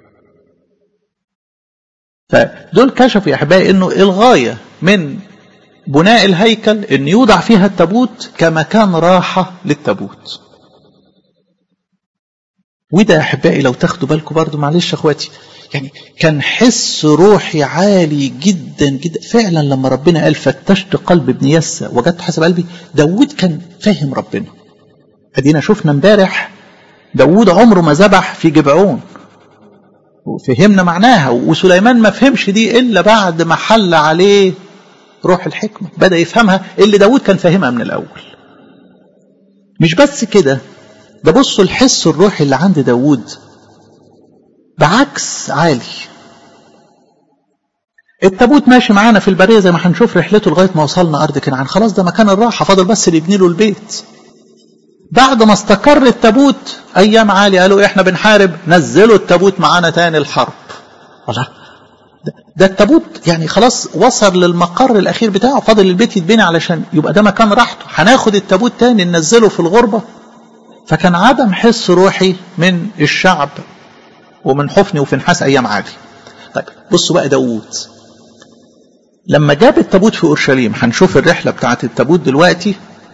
فدول كشفوا يا أحبائي أنه الغاية من بناء الهيكل أن يوضع فيها التابوت كمكان راحة للتابوت وده يا أحبائي لو تاخدوا بالكم برضو معلش أخواتي يعني كان حس روحي عالي جدا جدا فعلا لما ربنا قال فتشت قلب ابن يسى وجدت حسب قلبي داود كان فاهم ربنا ادينا شفنا امبارح داود عمره ما ذبح في جبعون وفهمنا معناها وسليمان ما فهمش دي الا بعد ما حل عليه روح الحكمة بدأ يفهمها اللي داود كان فاهمها من الأول مش بس كده ده بصوا الحس الروحي اللي عند داود بعكس عالي التابوت ماشي معانا في البريه زي ما هنشوف رحلته لغايه ما وصلنا ارض كنعان خلاص ده مكان الراحه فاضل بس اللي يبني له البيت بعد ما استقر التابوت ايام عالي قالوا احنا بنحارب نزلوا التابوت معانا تاني الحرب الله ده, ده التابوت يعني خلاص وصل للمقر الاخير بتاعه فاضل البيت يتبني علشان يبقى ده مكان راحته هناخد التابوت تاني ننزله في الغربه فكان عدم حس روحي من الشعب ومن حفني وفنحاس ايام عالي طيب بصوا بقى داوود لما جاب التابوت في اورشليم هنشوف الرحله بتاعت التابوت دلوقتي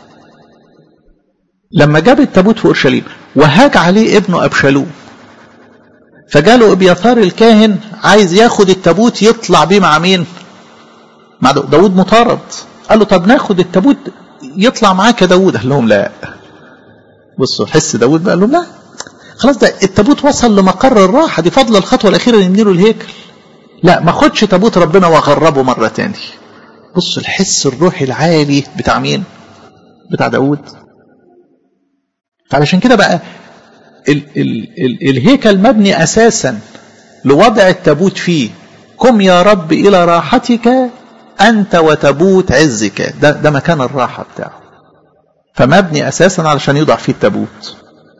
لما جاب التابوت في اورشليم وهاج عليه ابنه ابشالوم فجاله ابياثار الكاهن عايز ياخد التابوت يطلع بيه مع مين مع داود مطارد قال له طب ناخد التابوت يطلع معاك يا داود قال لهم لا بصوا حس داود بقى قال لهم لا خلاص ده التابوت وصل لمقر الراحه دي فضل الخطوه الاخيره نبني له الهيكل لا ما خدش تابوت ربنا واغربه مره تاني بصوا الحس الروحي العالي بتاع مين بتاع داود فعلشان كده بقى ال ال ال الهيكل مبني اساسا لوضع التابوت فيه قم يا رب الى راحتك انت وتابوت عزك ده ده مكان الراحه بتاعه فمبني اساسا علشان يوضع فيه التابوت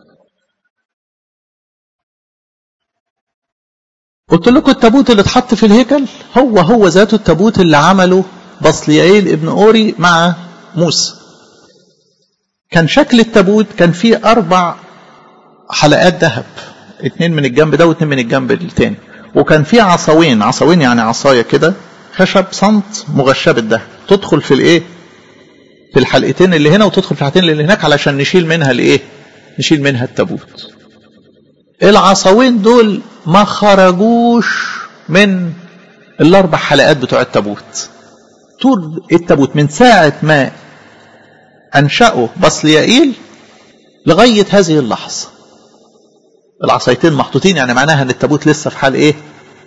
قلت لكم التابوت اللي اتحط في الهيكل هو هو ذاته التابوت اللي عمله بصليائيل ابن اوري مع موسى كان شكل التابوت كان فيه اربع حلقات ذهب اتنين من الجنب ده واتنين من الجنب التاني وكان فيه عصاوين عصاوين يعني عصايه كده خشب صمت مغشاه بالذهب تدخل في الايه في الحلقتين اللي هنا وتدخل في الحلقتين اللي هناك علشان نشيل منها الايه نشيل منها التابوت العصاوين دول ما خرجوش من الاربع حلقات بتوع التابوت طول التابوت من ساعة ما أنشأه بصليائيل لغاية هذه اللحظة العصايتين محطوطين يعني معناها ان التابوت لسه في حال ايه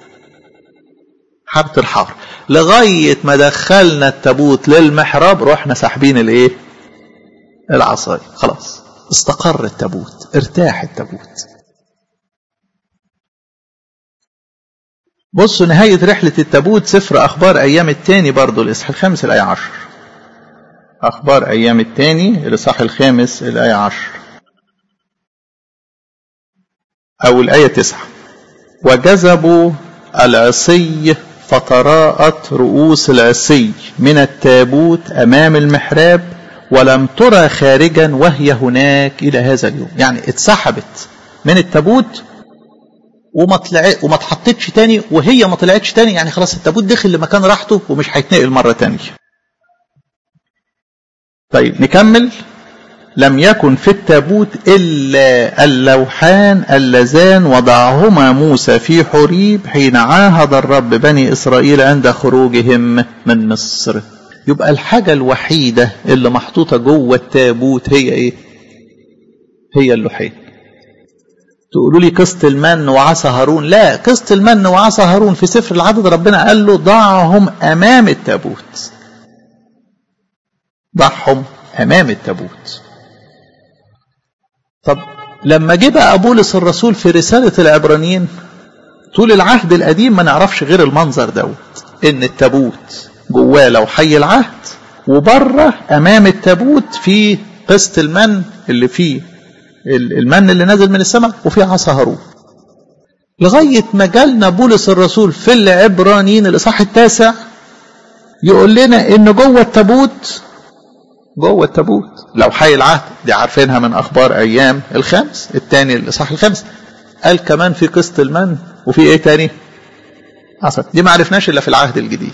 حالة الحار لغاية ما دخلنا التابوت للمحراب رحنا ساحبين الايه العصاية خلاص استقر التابوت ارتاح التابوت بصوا نهاية رحلة التابوت سفر أخبار أيام التاني برضو الإصحاح الخامس الآية عشر أخبار أيام التاني الإصحاح الخامس الآية عشر أو الآية تسعة وجذبوا العصي فتراءت رؤوس العصي من التابوت أمام المحراب ولم ترى خارجا وهي هناك إلى هذا اليوم يعني اتسحبت من التابوت وما طلع وما اتحطتش تاني وهي ما طلعتش تاني يعني خلاص التابوت دخل لمكان راحته ومش هيتنقل مرة تانية طيب نكمل لم يكن في التابوت إلا اللوحان اللذان وضعهما موسى في حريب حين عاهد الرب بني إسرائيل عند خروجهم من مصر يبقى الحاجة الوحيدة اللي محطوطة جوه التابوت هي إيه؟ هي اللوحين تقولوا لي قسط المن وعصا هارون لا قسط المن وعصا هارون في سفر العدد ربنا قال له ضعهم أمام التابوت ضعهم أمام التابوت طب لما جه بقى بولس الرسول في رسالة العبرانيين طول العهد القديم ما نعرفش غير المنظر دوت ان التابوت جواه لو حي العهد وبره امام التابوت في قسط المن اللي فيه المن اللي نازل من السماء وفي عصا هارون لغاية ما جالنا بولس الرسول في العبرانيين الإصحاح التاسع يقول لنا إن جوه التابوت جوه التابوت لو حي العهد دي عارفينها من أخبار أيام الخمس الثاني الإصحاح الخامس قال كمان في قسط المن وفي إيه تاني؟ عصا دي ما عرفناش إلا في العهد الجديد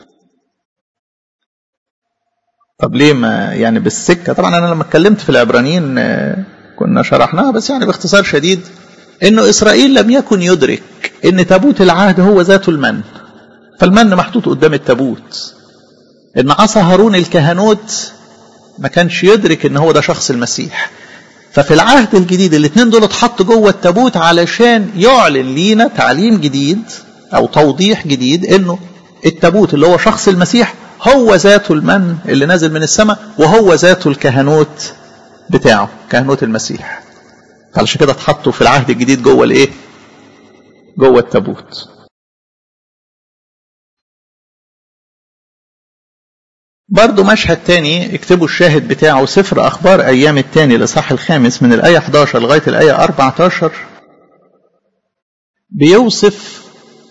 طب ليه ما يعني بالسكة طبعا أنا لما اتكلمت في العبرانيين كنا شرحناها بس يعني باختصار شديد انه اسرائيل لم يكن يدرك ان تابوت العهد هو ذاته المن فالمن محطوط قدام التابوت ان عصا هارون الكهنوت ما كانش يدرك ان هو ده شخص المسيح ففي العهد الجديد الاثنين دول اتحطوا جوه التابوت علشان يعلن لينا تعليم جديد او توضيح جديد انه التابوت اللي هو شخص المسيح هو ذاته المن اللي نازل من السماء وهو ذاته الكهنوت بتاعه كهنوت المسيح علشان كده اتحطوا في العهد الجديد جوه الايه جوه التابوت برضو مشهد تاني اكتبوا الشاهد بتاعه سفر أخبار أيام التاني الإصحاح الخامس من الآية 11 لغاية الآية 14 بيوصف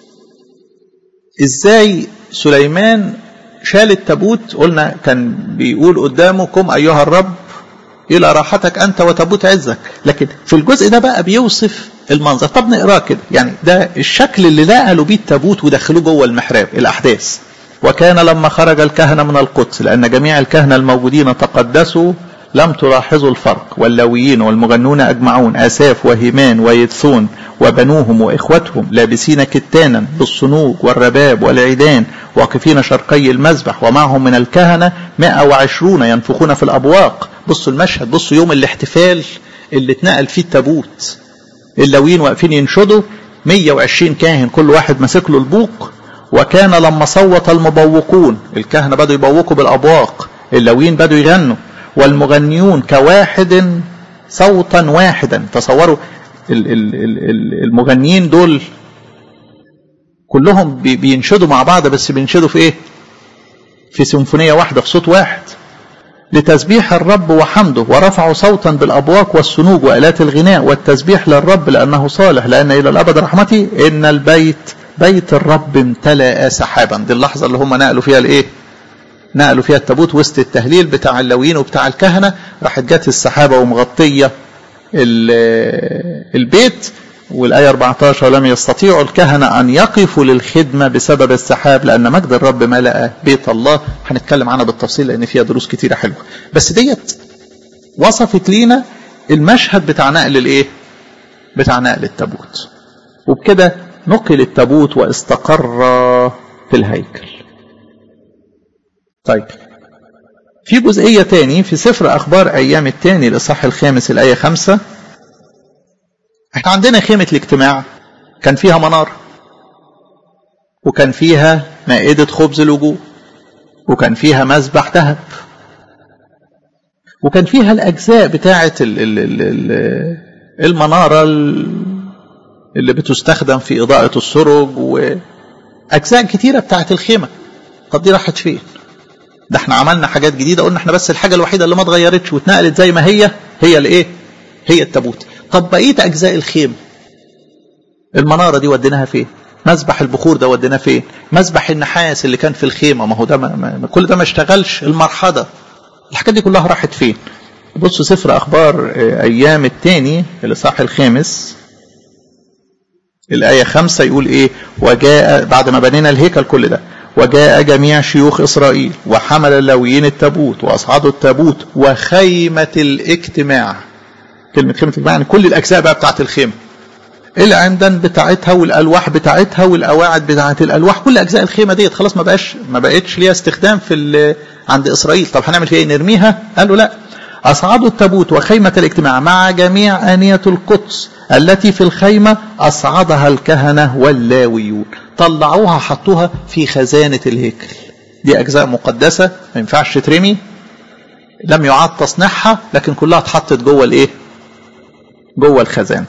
إزاي سليمان شال التابوت قلنا كان بيقول قدامكم أيها الرب إلى راحتك أنت وتابوت عزك لكن في الجزء ده بقى بيوصف المنظر طب نقراه كده يعني ده الشكل اللي نقلوا بيه التابوت ودخلوه جوه المحراب الأحداث وكان لما خرج الكهنة من القدس لأن جميع الكهنة الموجودين تقدسوا لم تلاحظوا الفرق واللويين والمغنون أجمعون آساف وهيمان ويدثون وبنوهم وإخوتهم لابسين كتانا بالصنوج والرباب والعيدان واقفين شرقي المذبح ومعهم من الكهنة 120 ينفخون في الأبواق بصوا المشهد بصوا يوم الاحتفال اللي اتنقل فيه التابوت اللويين واقفين ينشدوا 120 كاهن كل واحد ماسك له البوق وكان لما صوت المبوقون الكهنة بدوا يبوقوا بالأبواق اللويين بدوا يغنوا والمغنيون كواحد صوتا واحدا تصوروا المغنيين دول كلهم بينشدوا مع بعض بس بينشدوا في ايه في سيمفونية واحدة في صوت واحد لتسبيح الرب وحمده ورفعوا صوتا بالأبواق والسنوج وآلات الغناء والتسبيح للرب لأنه صالح لأن إلى الأبد رحمتي إن البيت بيت الرب امتلأ سحابا دي اللحظة اللي هم نقلوا فيها الايه نقلوا فيها التابوت وسط التهليل بتاع اللويين وبتاع الكهنة راحت جت السحابة ومغطية البيت والآية 14 لم يستطيعوا الكهنة أن يقفوا للخدمة بسبب السحاب لأن مجد الرب ملأ بيت الله هنتكلم عنها بالتفصيل لأن فيها دروس كتيرة حلوة بس ديت وصفت لينا المشهد بتاع نقل الايه بتاع نقل التابوت وبكده نقل التابوت واستقر في الهيكل طيب في جزئية تاني في سفر أخبار أيام التاني الإصحاح الخامس الآية خمسة احنا عندنا خيمة الاجتماع كان فيها منار وكان فيها مائدة خبز الوجوه وكان فيها مذبح ذهب وكان فيها الأجزاء بتاعة المنارة اللي بتستخدم في إضاءة السرج وأجزاء كتيرة بتاعت الخيمة طب دي راحت فين؟ ده احنا عملنا حاجات جديدة قلنا احنا بس الحاجة الوحيدة اللي ما اتغيرتش واتنقلت زي ما هي هي الايه؟ هي التابوت. طب بقية أجزاء الخيمة المنارة دي وديناها فين؟ مذبح البخور ده وديناه فين؟ مذبح النحاس اللي كان في الخيمة ما هو ده ما ما كل ده ما اشتغلش المرحضة الحاجات دي كلها راحت فين؟ بصوا سفر أخبار أيام التاني الإصحاح الخامس الآية خمسة يقول إيه وجاء بعد ما بنينا الهيكل كل ده وجاء جميع شيوخ إسرائيل وحمل اللويين التابوت وأصعدوا التابوت وخيمة الاجتماع كلمة خيمة الاجتماع يعني كل الأجزاء بقى بتاعت الخيمة العمدان بتاعتها والألواح بتاعتها والقواعد بتاعت الألواح كل أجزاء الخيمة ديت خلاص ما بقاش ما بقتش ليها استخدام في عند إسرائيل طب هنعمل فيها إيه نرميها قالوا لا أصعدوا التابوت وخيمة الاجتماع مع جميع آنية القدس التي في الخيمة أصعدها الكهنة واللاويون طلعوها حطوها في خزانة الهيكل دي أجزاء مقدسة ما ينفعش تترمي لم يعاد تصنيعها لكن كلها اتحطت جوه الايه جوه الخزانة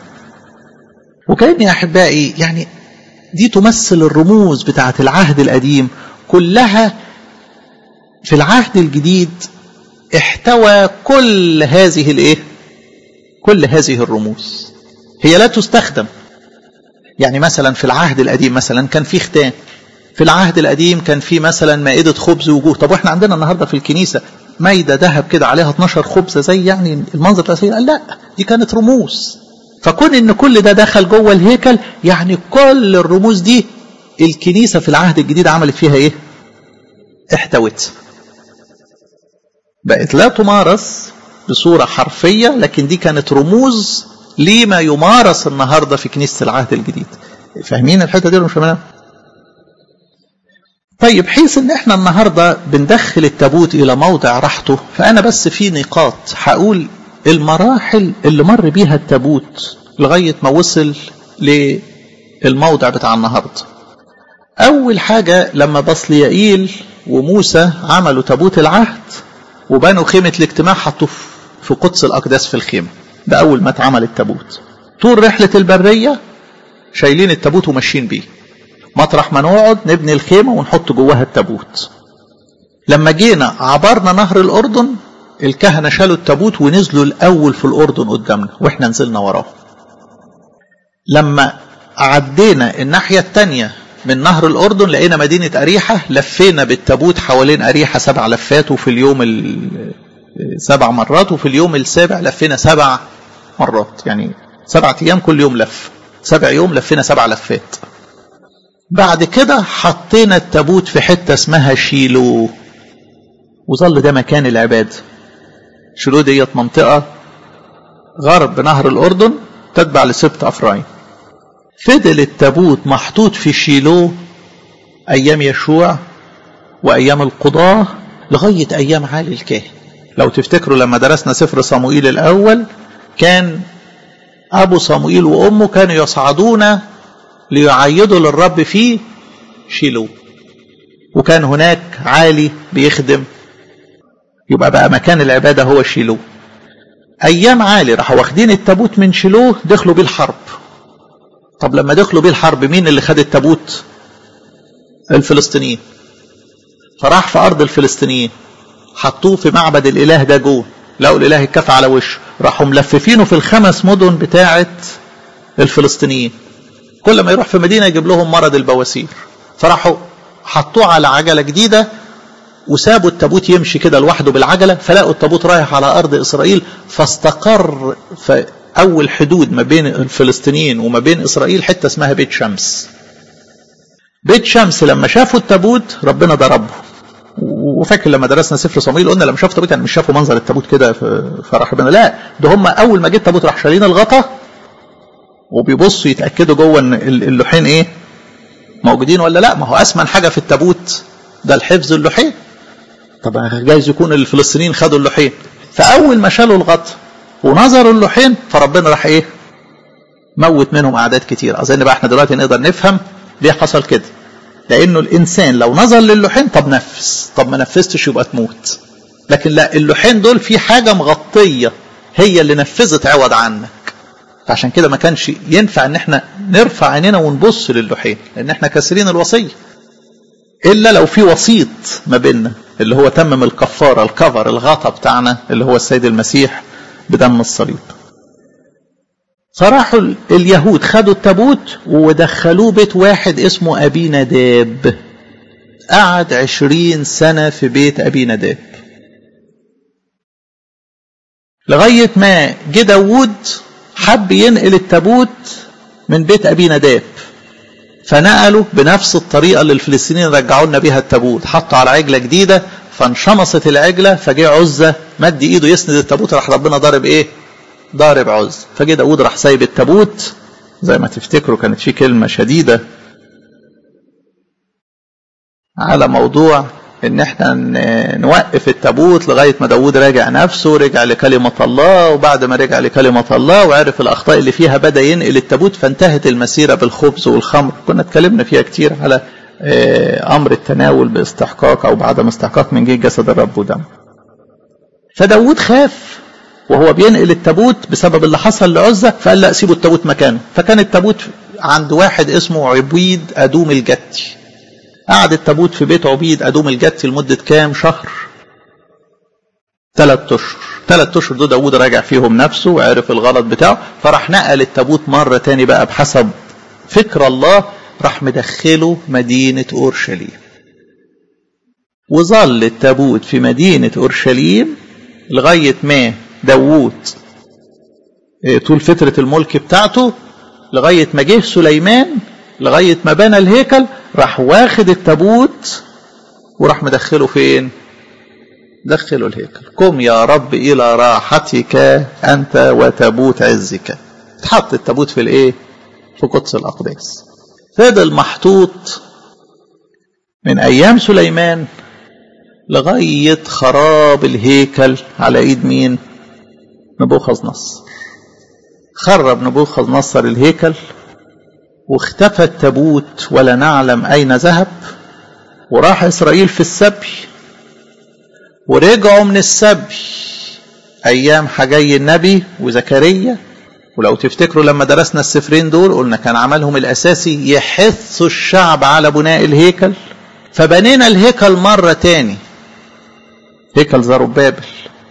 وكأن يا أحبائي يعني دي تمثل الرموز بتاعة العهد القديم كلها في العهد الجديد احتوى كل هذه الايه كل هذه الرموز هي لا تستخدم يعني مثلا في العهد القديم مثلا كان في ختان في العهد القديم كان في مثلا مائدة خبز وجوه طب واحنا عندنا النهارده في الكنيسة مايدة ذهب كده عليها 12 خبزة زي يعني المنظر بتاع قال لا دي كانت رموز فكون ان كل ده دخل جوه الهيكل يعني كل الرموز دي الكنيسة في العهد الجديد عملت فيها ايه احتوتها بقت لا تمارس بصورة حرفية لكن دي كانت رموز لما يمارس النهارده في كنيسه العهد الجديد فاهمين الحته دي ولا مش فاهمينها طيب حيث ان احنا النهارده بندخل التابوت الى موضع راحته فانا بس في نقاط هقول المراحل اللي مر بيها التابوت لغايه ما وصل للموضع بتاع النهارده اول حاجه لما بصليائيل وموسى عملوا تابوت العهد وبنوا خيمه الاجتماع حطوه في قدس الاقداس في الخيمه ده اول ما اتعمل التابوت طول رحله البريه شايلين التابوت وماشيين بيه مطرح ما نقعد نبني الخيمة ونحط جواها التابوت لما جينا عبرنا نهر الأردن الكهنة شالوا التابوت ونزلوا الأول في الأردن قدامنا وإحنا نزلنا وراه لما عدينا الناحية التانية من نهر الأردن لقينا مدينة أريحة لفينا بالتابوت حوالين أريحة سبع لفات وفي اليوم سبع مرات وفي اليوم السابع لفينا سبع مرات يعني سبعة أيام كل يوم لف سبع يوم لفينا سبع لفات بعد كده حطينا التابوت في حته اسمها شيلو وظل ده مكان العباده شيلو ديت منطقه غرب نهر الاردن تتبع لسبت افرايم فضل التابوت محطوط في شيلو ايام يشوع وايام القضاه لغايه ايام عالي الكاهن لو تفتكروا لما درسنا سفر صموئيل الاول كان ابو صموئيل وامه كانوا يصعدون ليعيدوا للرب في شيلو وكان هناك عالي بيخدم يبقى بقى مكان العبادة هو شيلو أيام عالي راحوا واخدين التابوت من شيلو دخلوا بيه الحرب طب لما دخلوا بيه الحرب مين اللي خد التابوت الفلسطينيين فراح في أرض الفلسطينيين حطوه في معبد الإله ده جوه لقوا الإله اتكفى على وشه راحوا ملففينه في الخمس مدن بتاعة الفلسطينيين كل ما يروح في مدينه يجيب لهم مرض البواسير فراحوا حطوه على عجله جديده وسابوا التابوت يمشي كده لوحده بالعجله فلقوا التابوت رايح على ارض اسرائيل فاستقر في اول حدود ما بين الفلسطينيين وما بين اسرائيل حته اسمها بيت شمس بيت شمس لما شافوا التابوت ربنا ضربه وفاكر لما درسنا سفر صمويل قلنا لما شافوا التابوت يعني مش شافوا منظر التابوت كده فراح ربنا لا ده هم اول ما جه التابوت راح شايلين الغطا وبيبصوا يتاكدوا جوه ان اللوحين ايه موجودين ولا لا ما هو اسمن حاجه في التابوت ده الحفظ اللوحين طب جايز يكون الفلسطينيين خدوا اللوحين فاول ما شالوا الغطا ونظروا اللوحين فربنا راح ايه موت منهم اعداد كتير اظن بقى احنا دلوقتي نقدر نفهم ليه حصل كده لانه الانسان لو نظر للوحين طب نفذ طب ما نفذتش يبقى تموت لكن لا اللوحين دول في حاجه مغطيه هي اللي نفذت عوض عنك فعشان كده ما كانش ينفع ان احنا نرفع عينينا ونبص للوحين لان احنا كاسرين الوصيه الا لو في وسيط ما بيننا اللي هو تمم الكفاره الكفر الغطا بتاعنا اللي هو السيد المسيح بدم الصليب فراحوا اليهود خدوا التابوت ودخلوه بيت واحد اسمه ابي نداب قعد عشرين سنة في بيت أبي نداب لغاية ما جه داوود حب ينقل التابوت من بيت أبي نداب فنقلوا بنفس الطريقة اللي الفلسطينيين رجعوا لنا بيها التابوت حطوا على عجلة جديدة فانشمصت العجلة فجه عزة مد ايده يسند التابوت راح ربنا ضارب ايه ضارب عز فجه داود راح سايب التابوت زي ما تفتكروا كانت في كلمة شديدة على موضوع ان احنا نوقف التابوت لغايه ما داوود راجع نفسه رجع لكلمه الله وبعد ما رجع لكلمه الله وعرف الاخطاء اللي فيها بدا ينقل التابوت فانتهت المسيره بالخبز والخمر كنا اتكلمنا فيها كتير على امر التناول باستحقاق او بعدم استحقاق من جهه جسد الرب ودم فداوود خاف وهو بينقل التابوت بسبب اللي حصل لعزة فقال لا سيبوا التابوت مكانه فكان التابوت عند واحد اسمه عبيد أدوم الجتي قعد التابوت في بيت عبيد أدوم الجتي لمدة كام شهر ثلاث أشهر ثلاث أشهر دول داود راجع فيهم نفسه وعرف الغلط بتاعه فراح نقل التابوت مرة تاني بقى بحسب فكر الله راح مدخله مدينة أورشليم وظل التابوت في مدينة أورشليم لغاية ما داوود طول فترة الملك بتاعته لغاية ما جه سليمان لغاية ما بنى الهيكل راح واخد التابوت وراح مدخله فين دخله الهيكل قم يا رب إلى راحتك أنت وتابوت عزك اتحط التابوت في الايه في قدس الاقداس فضل محطوط من ايام سليمان لغايه خراب الهيكل على ايد مين نبوخذ نصر خرب نبوخذ نصر الهيكل واختفى التابوت ولا نعلم اين ذهب وراح اسرائيل في السبي ورجعوا من السبي ايام حجي النبي وزكريا ولو تفتكروا لما درسنا السفرين دول قلنا كان عملهم الاساسي يحثوا الشعب على بناء الهيكل فبنينا الهيكل مرة تاني هيكل زربابل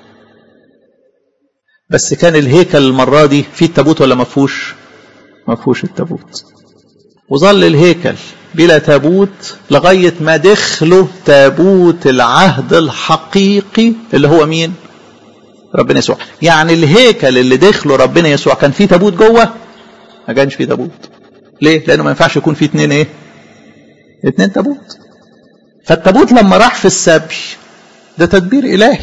بس كان الهيكل المرة دي فيه التابوت ولا ما فيهوش؟ ما فيهوش التابوت وظل الهيكل بلا تابوت لغاية ما دخلوا تابوت العهد الحقيقي اللي هو مين ربنا يسوع يعني الهيكل اللي دخله ربنا يسوع كان فيه تابوت جوه ما كانش فيه تابوت ليه لانه ما ينفعش يكون فيه اتنين ايه اتنين تابوت فالتابوت لما راح في السبي ده تدبير الهي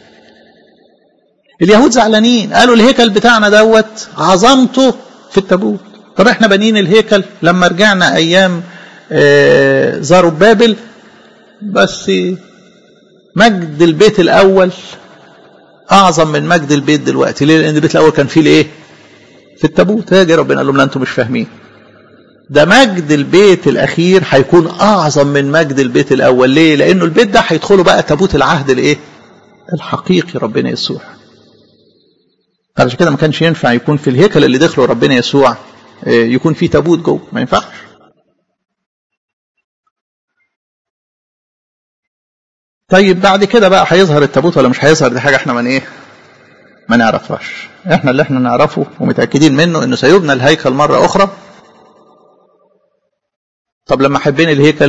اليهود زعلانين قالوا الهيكل بتاعنا دوت عظمته في التابوت طب احنا بنين الهيكل لما رجعنا ايام آه زربابل بس مجد البيت الاول اعظم من مجد البيت دلوقتي ليه لان البيت الاول كان فيه الايه في التابوت هاجي ربنا قال لهم لا انتم مش فاهمين ده مجد البيت الاخير هيكون اعظم من مجد البيت الاول ليه لانه البيت ده هيدخله بقى تابوت العهد الايه الحقيقي ربنا يسوع علشان كده ما كانش ينفع يكون في الهيكل اللي دخله ربنا يسوع يكون فيه تابوت جوه ما ينفعش طيب بعد كده بقى هيظهر التابوت ولا مش هيظهر دي حاجه احنا من ايه ما نعرفهاش احنا اللي احنا نعرفه ومتاكدين منه انه سيبنى الهيكل مره اخرى طب لما حبين الهيكل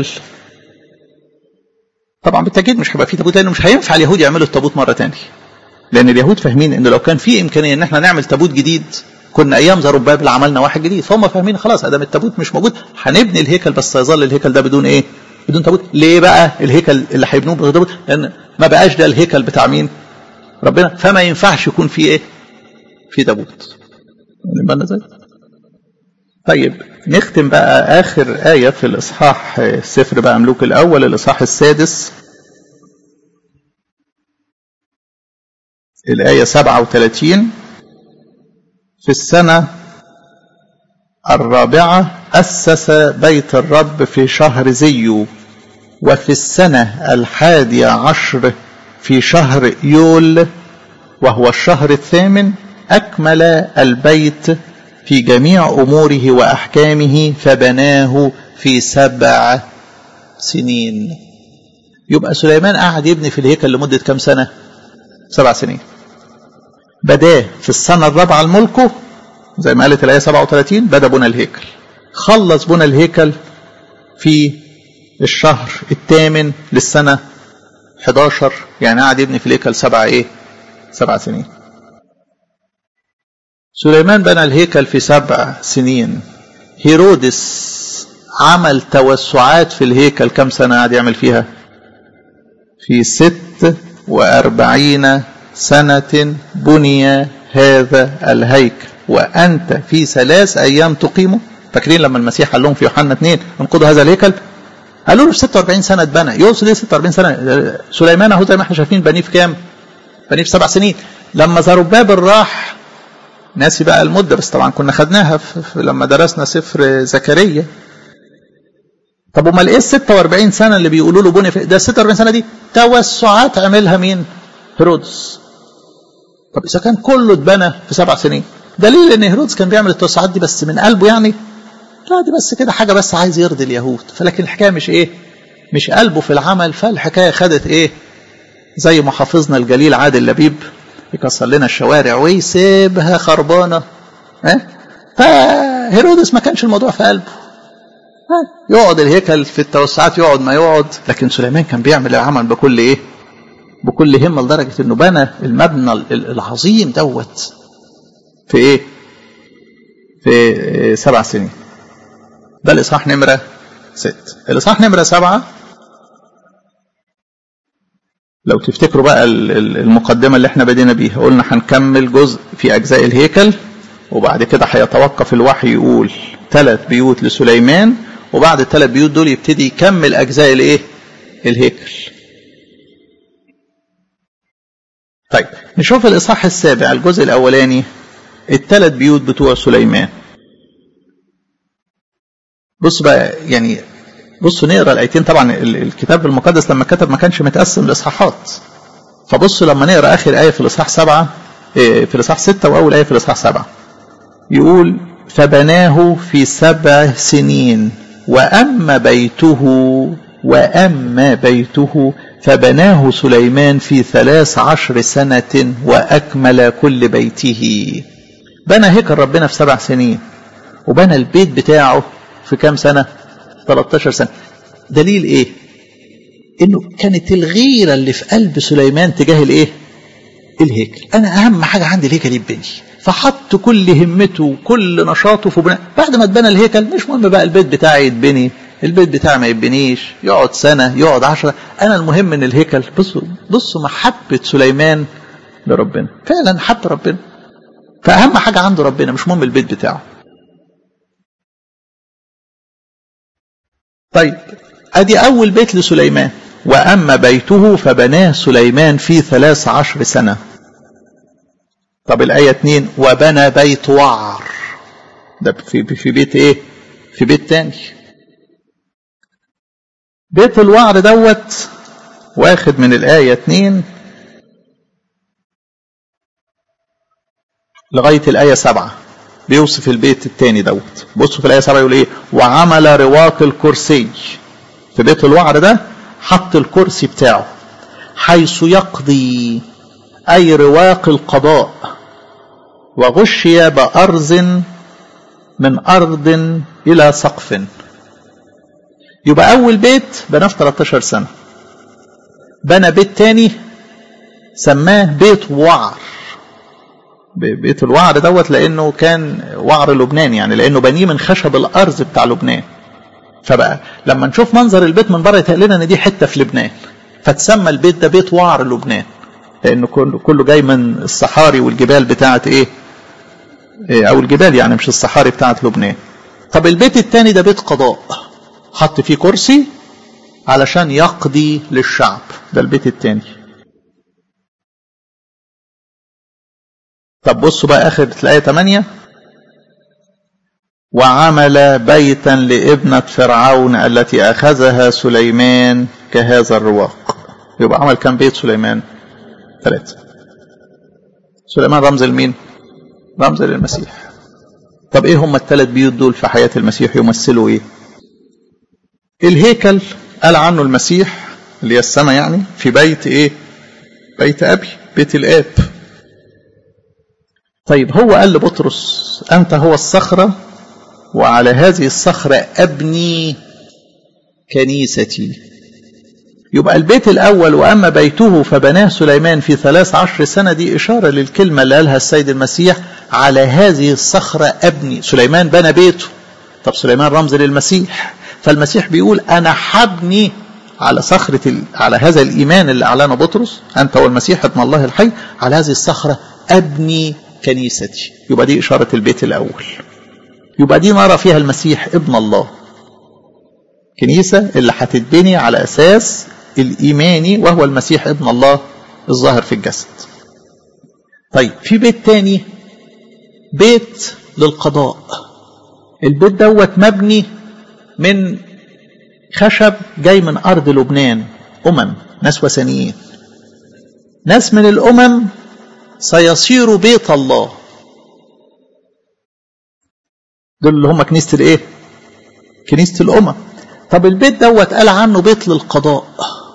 طبعا بالتاكيد مش هيبقى فيه تابوت لانه مش هينفع اليهود يعملوا التابوت مره ثانيه لان اليهود فاهمين انه لو كان في امكانيه ان احنا نعمل تابوت جديد كنا ايام زربابل عملنا واحد جديد فهم فاهمين خلاص ادام التابوت مش موجود هنبني الهيكل بس هيظل الهيكل ده بدون ايه بدون تابوت ليه بقى الهيكل اللي هيبنوه بدون تابوت لان ما بقاش ده الهيكل بتاع مين ربنا فما ينفعش يكون فيه ايه في تابوت بالنا ازاي طيب نختم بقى اخر ايه في الاصحاح سفر بقى ملوك الاول الاصحاح السادس الآية 37 في السنة الرابعة أسس بيت الرب في شهر زيو وفي السنة الحادية عشر في شهر يول وهو الشهر الثامن أكمل البيت في جميع أموره وأحكامه فبناه في سبع سنين يبقى سليمان قعد يبني في الهيكل لمدة كم سنة سبع سنين بداه في السنة الرابعة لملكه زي ما قالت الآية 37 بدأ بنى الهيكل خلص بنى الهيكل في الشهر الثامن للسنة 11 يعني قعد يبني في الهيكل سبع ايه سبع سنين سليمان بنى الهيكل في سبع سنين هيرودس عمل توسعات في الهيكل كم سنة قعد يعمل فيها في ست وأربعين سنة بني هذا الهيكل وأنت في ثلاث أيام تقيمه فاكرين لما المسيح قال لهم في يوحنا 2 انقضوا هذا الهيكل قالوا له في 46 سنة اتبنى يقصد ايه 46 سنة سليمان اهو زي ما احنا شايفين بنيه في كام؟ بنيه في سبع سنين لما زربابل راح ناسي بقى المدة بس طبعا كنا خدناها في في لما درسنا سفر زكريا طب امال ايه ال 46 سنة اللي بيقولوا له بني في ده ال 46 سنة دي توسعات عملها مين؟ هيرودس طب اذا كان كله اتبنى في سبع سنين دليل ان هيرودس كان بيعمل التوسعات دي بس من قلبه يعني لا دي بس كده حاجه بس عايز يرضي اليهود فلكن الحكايه مش ايه مش قلبه في العمل فالحكايه خدت ايه زي ما حافظنا الجليل عادل لبيب يكسر لنا الشوارع ويسيبها خربانه ها فهيرودس ما كانش الموضوع في قلبه ها يقعد الهيكل في التوسعات يقعد ما يقعد لكن سليمان كان بيعمل العمل بكل ايه بكل همه لدرجه انه بنى المبنى العظيم دوت في ايه في سبع سنين ده الاصحاح نمره ست الاصحاح نمره سبعه لو تفتكروا بقى المقدمة اللي احنا بدينا بيها قلنا هنكمل جزء في أجزاء الهيكل وبعد كده هيتوقف الوحي يقول ثلاث بيوت لسليمان وبعد الثلاث بيوت دول يبتدي يكمل اجزاء الايه الهيكل طيب نشوف الاصحاح السابع الجزء الاولاني الثلاث بيوت بتوع سليمان بص بقى يعني بصوا نقرا الايتين طبعا الكتاب المقدس لما كتب ما كانش متقسم لاصحاحات فبصوا لما نقرا اخر ايه في الاصحاح سبعه في الاصحاح سته واول ايه في الاصحاح سبعه يقول فبناه في سبع سنين واما بيته واما بيته فبناه سليمان في ثلاث عشر سنه واكمل كل بيته بنى هيكل ربنا في سبع سنين وبنى البيت بتاعه في كام سنه 13 سنة دليل ايه انه كانت الغيرة اللي في قلب سليمان تجاه الايه الهيكل انا اهم حاجة عندي الهيكل يتبني فحط كل همته وكل نشاطه في بناء بعد ما اتبنى الهيكل مش مهم بقى البيت بتاعي يتبني البيت بتاعي ما يتبنيش يقعد سنة يقعد عشرة انا المهم ان الهيكل بصوا بصوا محبة سليمان لربنا فعلا حب ربنا فاهم حاجة عنده ربنا مش مهم البيت بتاعه طيب ادي اول بيت لسليمان واما بيته فبناه سليمان في ثلاث عشر سنه طب الايه اتنين وبنى بيت وعر ده في, في بيت ايه في بيت تاني بيت الوعر دوت واخد من الايه اتنين لغايه الايه سبعه بيوصف البيت التاني دوت بصوا في الايه 7 يقول ايه وعمل رواق الكرسي في بيت الوعر ده حط الكرسي بتاعه حيث يقضي اي رواق القضاء وغشي بأرز من أرض إلى سقف يبقى أول بيت بناه في 13 سنة بنى بيت تاني سماه بيت وعر بيت الوعر دوت لانه كان وعر لبنان يعني لانه بنيه من خشب الارز بتاع لبنان فبقى لما نشوف منظر البيت من بره يتقال لنا ان دي حته في لبنان فتسمى البيت ده بيت وعر لبنان لانه كله كله جاي من الصحاري والجبال بتاعه ايه, إيه او الجبال يعني مش الصحاري بتاعه لبنان طب البيت الثاني ده بيت قضاء حط فيه كرسي علشان يقضي للشعب ده البيت الثاني طب بصوا بقى اخر الايه 8 وعمل بيتا لابنة فرعون التي اخذها سليمان كهذا الرواق يبقى عمل كم بيت سليمان ثلاثة سليمان رمز لمين رمز للمسيح طب ايه هم الثلاث بيوت دول في حياة المسيح يمثلوا ايه الهيكل قال عنه المسيح اللي هي السماء يعني في بيت ايه بيت ابي بيت الاب طيب هو قال لبطرس أنت هو الصخرة وعلى هذه الصخرة أبني كنيستي يبقى البيت الأول وأما بيته فبناه سليمان في ثلاث عشر سنة دي إشارة للكلمة اللي قالها السيد المسيح على هذه الصخرة أبني سليمان بنى بيته طب سليمان رمز للمسيح فالمسيح بيقول أنا حبني على صخرة ال... على هذا الإيمان اللي أعلنه بطرس أنت هو المسيح ابن الله الحي على هذه الصخرة أبني كنيستي يبقى دي إشارة البيت الأول يبقى دي نرى فيها المسيح ابن الله كنيسة اللي هتتبني على أساس الإيماني وهو المسيح ابن الله الظاهر في الجسد طيب في بيت تاني بيت للقضاء البيت دوت مبني من خشب جاي من أرض لبنان أمم ناس وثنيين ناس من الأمم سيصير بيت الله دول اللي هم كنيسة الايه كنيسة الأمم طب البيت دوت قال عنه بيت للقضاء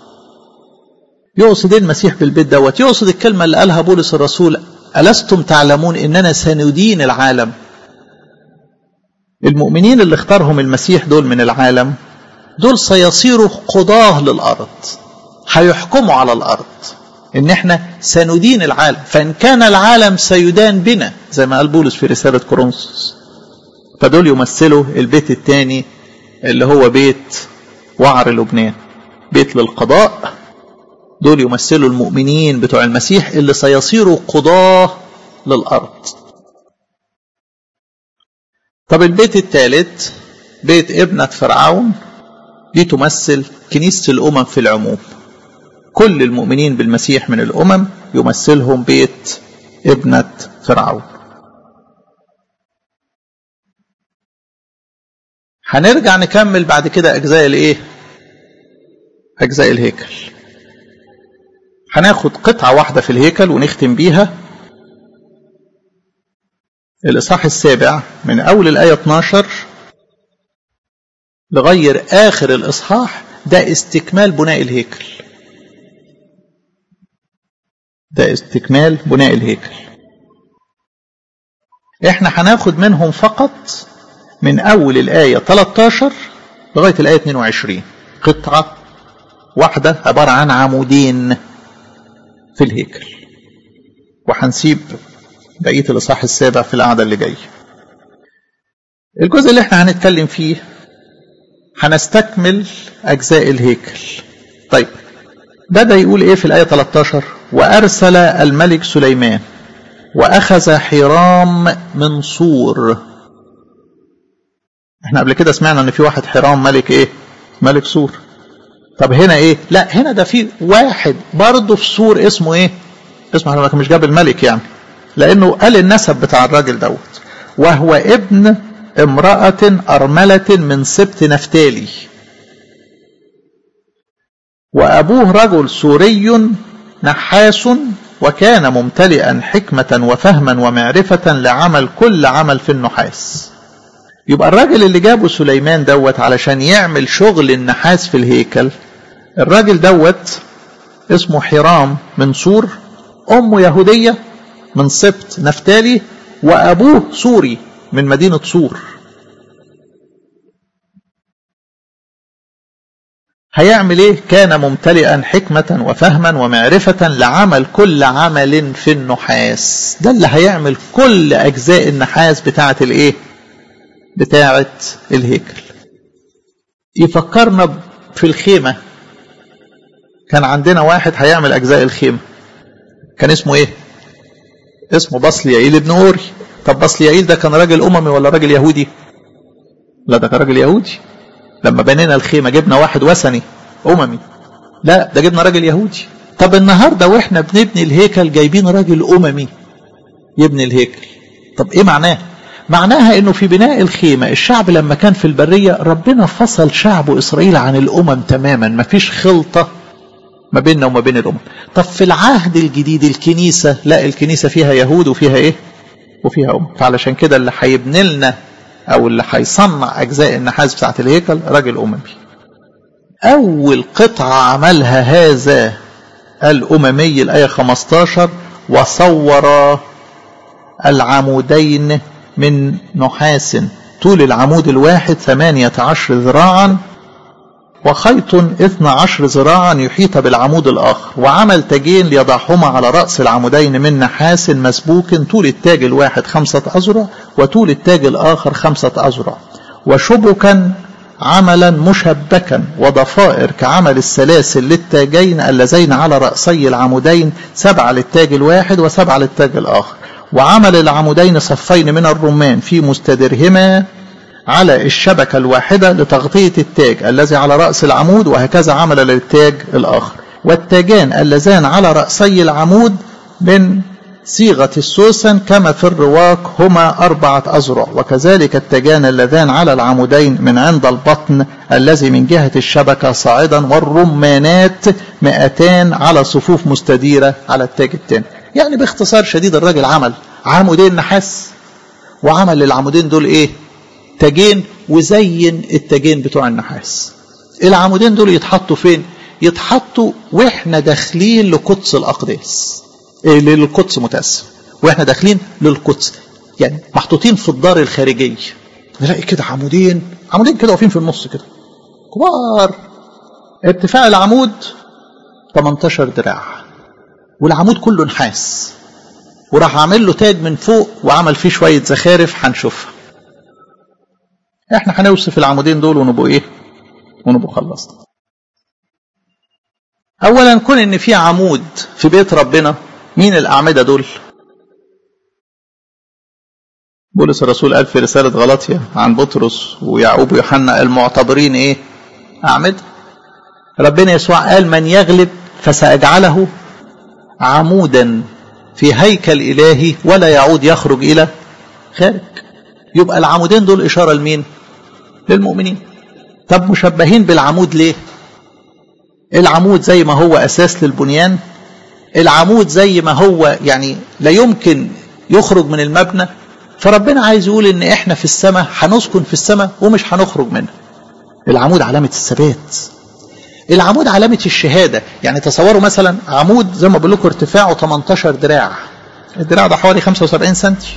يقصد المسيح بالبيت دوت يقصد الكلمة اللي قالها بولس الرسول ألستم تعلمون إننا سندين العالم المؤمنين اللي اختارهم المسيح دول من العالم دول سيصيروا قضاه للأرض هيحكموا على الأرض إن إحنا سندين العالم فإن كان العالم سيدان بنا زي ما قال بولس في رسالة كورنثوس فدول يمثلوا البيت الثاني اللي هو بيت وعر لبنان بيت للقضاء دول يمثلوا المؤمنين بتوع المسيح اللي سيصيروا قضاه للأرض طب البيت الثالث بيت ابنة فرعون دي تمثل كنيسة الأمم في العموم كل المؤمنين بالمسيح من الأمم يمثلهم بيت ابنة فرعون هنرجع نكمل بعد كده أجزاء الإيه؟ أجزاء الهيكل هناخد قطعة واحدة في الهيكل ونختم بيها الإصحاح السابع من أول الآية 12 لغير آخر الإصحاح ده استكمال بناء الهيكل ده استكمال بناء الهيكل احنا هناخد منهم فقط من أول الآية 13 لغاية الآية 22 قطعة واحدة عبارة عن عمودين في الهيكل وهنسيب بقية الإصحاح السابع في القعدة اللي جاية الجزء اللي احنا هنتكلم فيه هنستكمل أجزاء الهيكل طيب بدأ يقول إيه في الآية 13 وأرسل الملك سليمان وأخذ حرام من صور احنا قبل كده سمعنا ان في واحد حرام ملك ايه ملك سور طب هنا ايه لا هنا ده في واحد برضه في سور اسمه ايه اسمه احنا مش جاب الملك يعني لانه قال النسب بتاع الراجل دوت وهو ابن امرأة أرملة من سبت نفتالي وأبوه رجل سوري نحاس وكان ممتلئا حكمة وفهما ومعرفة لعمل كل عمل في النحاس يبقى الراجل اللي جابه سليمان دوت علشان يعمل شغل النحاس في الهيكل الراجل دوت اسمه حرام من سور أمه يهودية من سبت نفتالي وأبوه سوري من مدينة سور هيعمل ايه كان ممتلئا حكمة وفهما ومعرفة لعمل كل عمل في النحاس ده اللي هيعمل كل أجزاء النحاس بتاعة الايه بتاعة الهيكل يفكرنا في الخيمة كان عندنا واحد هيعمل أجزاء الخيمة كان اسمه ايه اسمه بصليائيل ابن اوري طب بصليائيل ده كان راجل اممي ولا راجل يهودي لا ده كان راجل يهودي لما بنينا الخيمه جبنا واحد وثني اممي لا ده جبنا راجل يهودي طب النهارده واحنا بنبني الهيكل جايبين راجل اممي يبني الهيكل طب ايه معناه معناها انه في بناء الخيمه الشعب لما كان في البريه ربنا فصل شعب اسرائيل عن الامم تماما مفيش خلطه ما بيننا وما بين الامم طب في العهد الجديد الكنيسه لا الكنيسه فيها يهود وفيها ايه وفيها امم فعلشان كده اللي هيبني لنا او اللي هيصنع اجزاء النحاس بتاعت الهيكل راجل اممي اول قطعه عملها هذا الاممي الايه 15 وصور العمودين من نحاس طول العمود الواحد ثمانية عشر ذراعا وخيط اثنى عشر ذراعا يحيط بالعمود الآخر وعمل تاجين ليضعهما على رأس العمودين من نحاس مسبوك طول التاج الواحد خمسة أذرع وطول التاج الآخر خمسة أذرع وشبكا عملا مشبكا وضفائر كعمل السلاسل للتاجين اللذين على رأسي العمودين سبعة للتاج الواحد وسبعة للتاج الآخر وعمل العمودين صفين من الرمان في مستدرهما على الشبكة الواحدة لتغطية التاج الذي على رأس العمود وهكذا عمل للتاج الآخر والتاجان اللذان على رأسي العمود من صيغة السوسن كما في الرواق هما أربعة أذرع وكذلك التاجان اللذان على العمودين من عند البطن الذي من جهة الشبكة صاعدا والرمانات مئتان على صفوف مستديرة على التاج الثاني يعني باختصار شديد الراجل عمل عمودين نحاس وعمل للعمودين دول ايه تاجين وزين التاجين بتوع النحاس العمودين دول يتحطوا فين يتحطوا واحنا داخلين لقدس الاقداس إيه للقدس متاسف واحنا داخلين للقدس يعني محطوطين في الدار الخارجيه نلاقي كده عمودين عمودين كده واقفين في النص كده كبار ارتفاع العمود 18 دراع والعمود كله نحاس وراح عامل له تاج من فوق وعمل فيه شويه زخارف هنشوفها احنا هنوصف العمودين دول ونبقوا ايه ونبقوا خلصنا اولا كون ان في عمود في بيت ربنا مين الاعمده دول بولس الرسول قال في رسالة غلطية عن بطرس ويعقوب ويوحنا المعتبرين ايه أعمدة ربنا يسوع قال من يغلب فسأجعله عمودا في هيكل إلهي ولا يعود يخرج إلى خارج يبقى العمودين دول إشارة لمين للمؤمنين طب مشبهين بالعمود ليه العمود زي ما هو أساس للبنيان العمود زي ما هو يعني لا يمكن يخرج من المبنى فربنا عايز يقول ان احنا في السماء هنسكن في السماء ومش هنخرج منها العمود علامة الثبات العمود علامة الشهادة يعني تصوروا مثلا عمود زي ما بقول لكم ارتفاعه 18 دراع الدراع ده حوالي 75 سنتي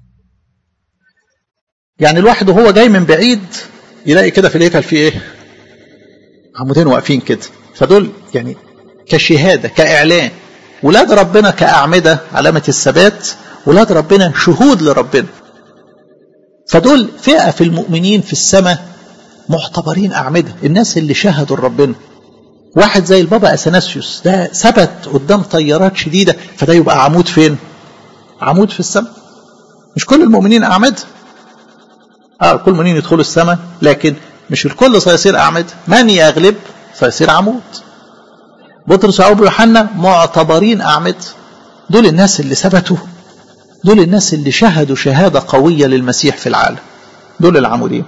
يعني الواحد وهو جاي من بعيد يلاقي كده في الهيكل في ايه عمودين واقفين كده فدول يعني كشهادة كإعلان ولاد ربنا كأعمدة علامة الثبات ولاد ربنا شهود لربنا فدول فئة في المؤمنين في السماء معتبرين أعمدة الناس اللي شهدوا لربنا واحد زي البابا أثناسيوس ده ثبت قدام طيارات شديدة فده يبقى عمود فين عمود في السماء مش كل المؤمنين أعمدة اه كل المؤمنين يدخلوا السماء لكن مش الكل سيصير أعمدة من يغلب سيصير عمود بطرس ويعقوب ويوحنا معتبرين أعمدة دول الناس اللي ثبتوا دول الناس اللي شهدوا شهادة قوية للمسيح في العالم دول العمودين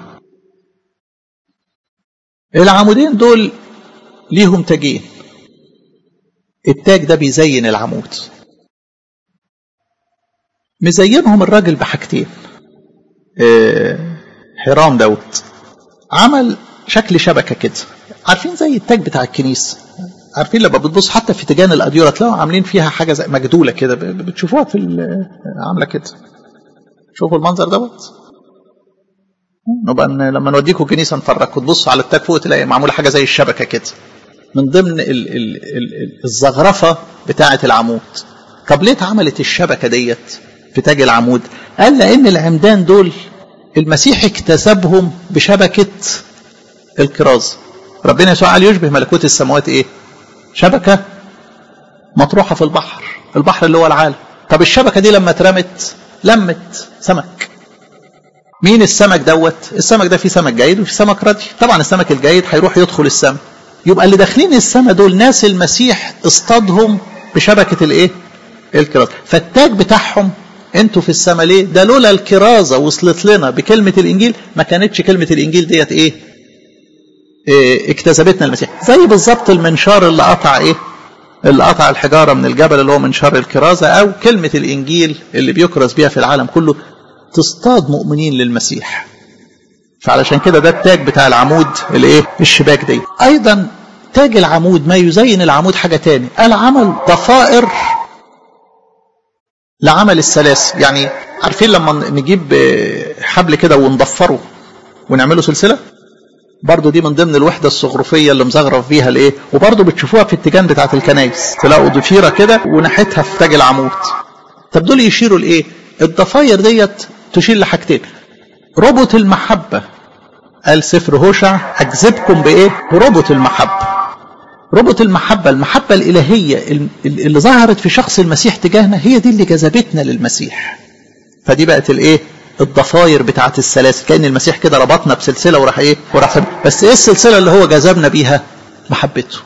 العمودين دول ليهم تاجين التاج ده بيزين العمود مزينهم الراجل بحاجتين اه حرام دوت عمل شكل شبكة كده عارفين زي التاج بتاع الكنيسة عارفين لما بتبص حتى في تيجان الاديره تلاقوا عاملين فيها حاجه زي مجدوله كده بتشوفوها في عامله كده شوفوا المنظر دوت نبقى لما نوديكم كنيسه نفرجكم تبصوا على التاج فوق تلاقي معموله حاجه زي الشبكه كده من ضمن ال ال ال الزخرفه بتاعه العمود طب ليه اتعملت الشبكه ديت في تاج العمود قال لان العمدان دول المسيح اكتسبهم بشبكه الكرازه ربنا يسوع قال يشبه ملكوت السماوات ايه شبكة مطروحة في البحر البحر اللي هو العالم طب الشبكة دي لما اترمت لمت سمك مين السمك دوت السمك ده فيه سمك جيد وفي سمك ردي طبعا السمك الجيد هيروح يدخل السماء يبقى اللي داخلين السماء دول ناس المسيح اصطادهم بشبكة الايه الكرازة فالتاج بتاعهم انتوا في السماء ليه ده لولا الكرازة وصلت لنا بكلمة الانجيل ما كانتش كلمة الانجيل ديت ايه اكتسبتنا المسيح زي بالظبط المنشار اللي قطع ايه اللي قطع الحجاره من الجبل اللي هو منشار الكرازه او كلمه الانجيل اللي بيكرز بيها في العالم كله تصطاد مؤمنين للمسيح فعلشان كده ده التاج بتاع العمود الايه الشباك دي ايضا تاج العمود ما يزين العمود حاجه تاني العمل ضفائر لعمل السلاسل يعني عارفين لما نجيب حبل كده ونضفره ونعمله سلسله برضو دي من ضمن الوحدة الصغرفية اللي مزغرف بيها الايه وبرضو بتشوفوها في التيجان بتاعة الكنايس تلاقوا ضفيرة كده وناحيتها في تاج العمود طب دول يشيروا لايه الضفاير ديت تشير لحاجتين ربط المحبة قال سفر هوشع أجذبكم بإيه بربط المحبة ربط المحبة المحبة الإلهية اللي ظهرت في شخص المسيح تجاهنا هي دي اللي جذبتنا للمسيح فدي بقت الايه الضفاير بتاعت السلاسل كأن المسيح كده ربطنا بسلسلة وراح ايه وراح سبب. بس ايه السلسلة اللي هو جذبنا بيها محبته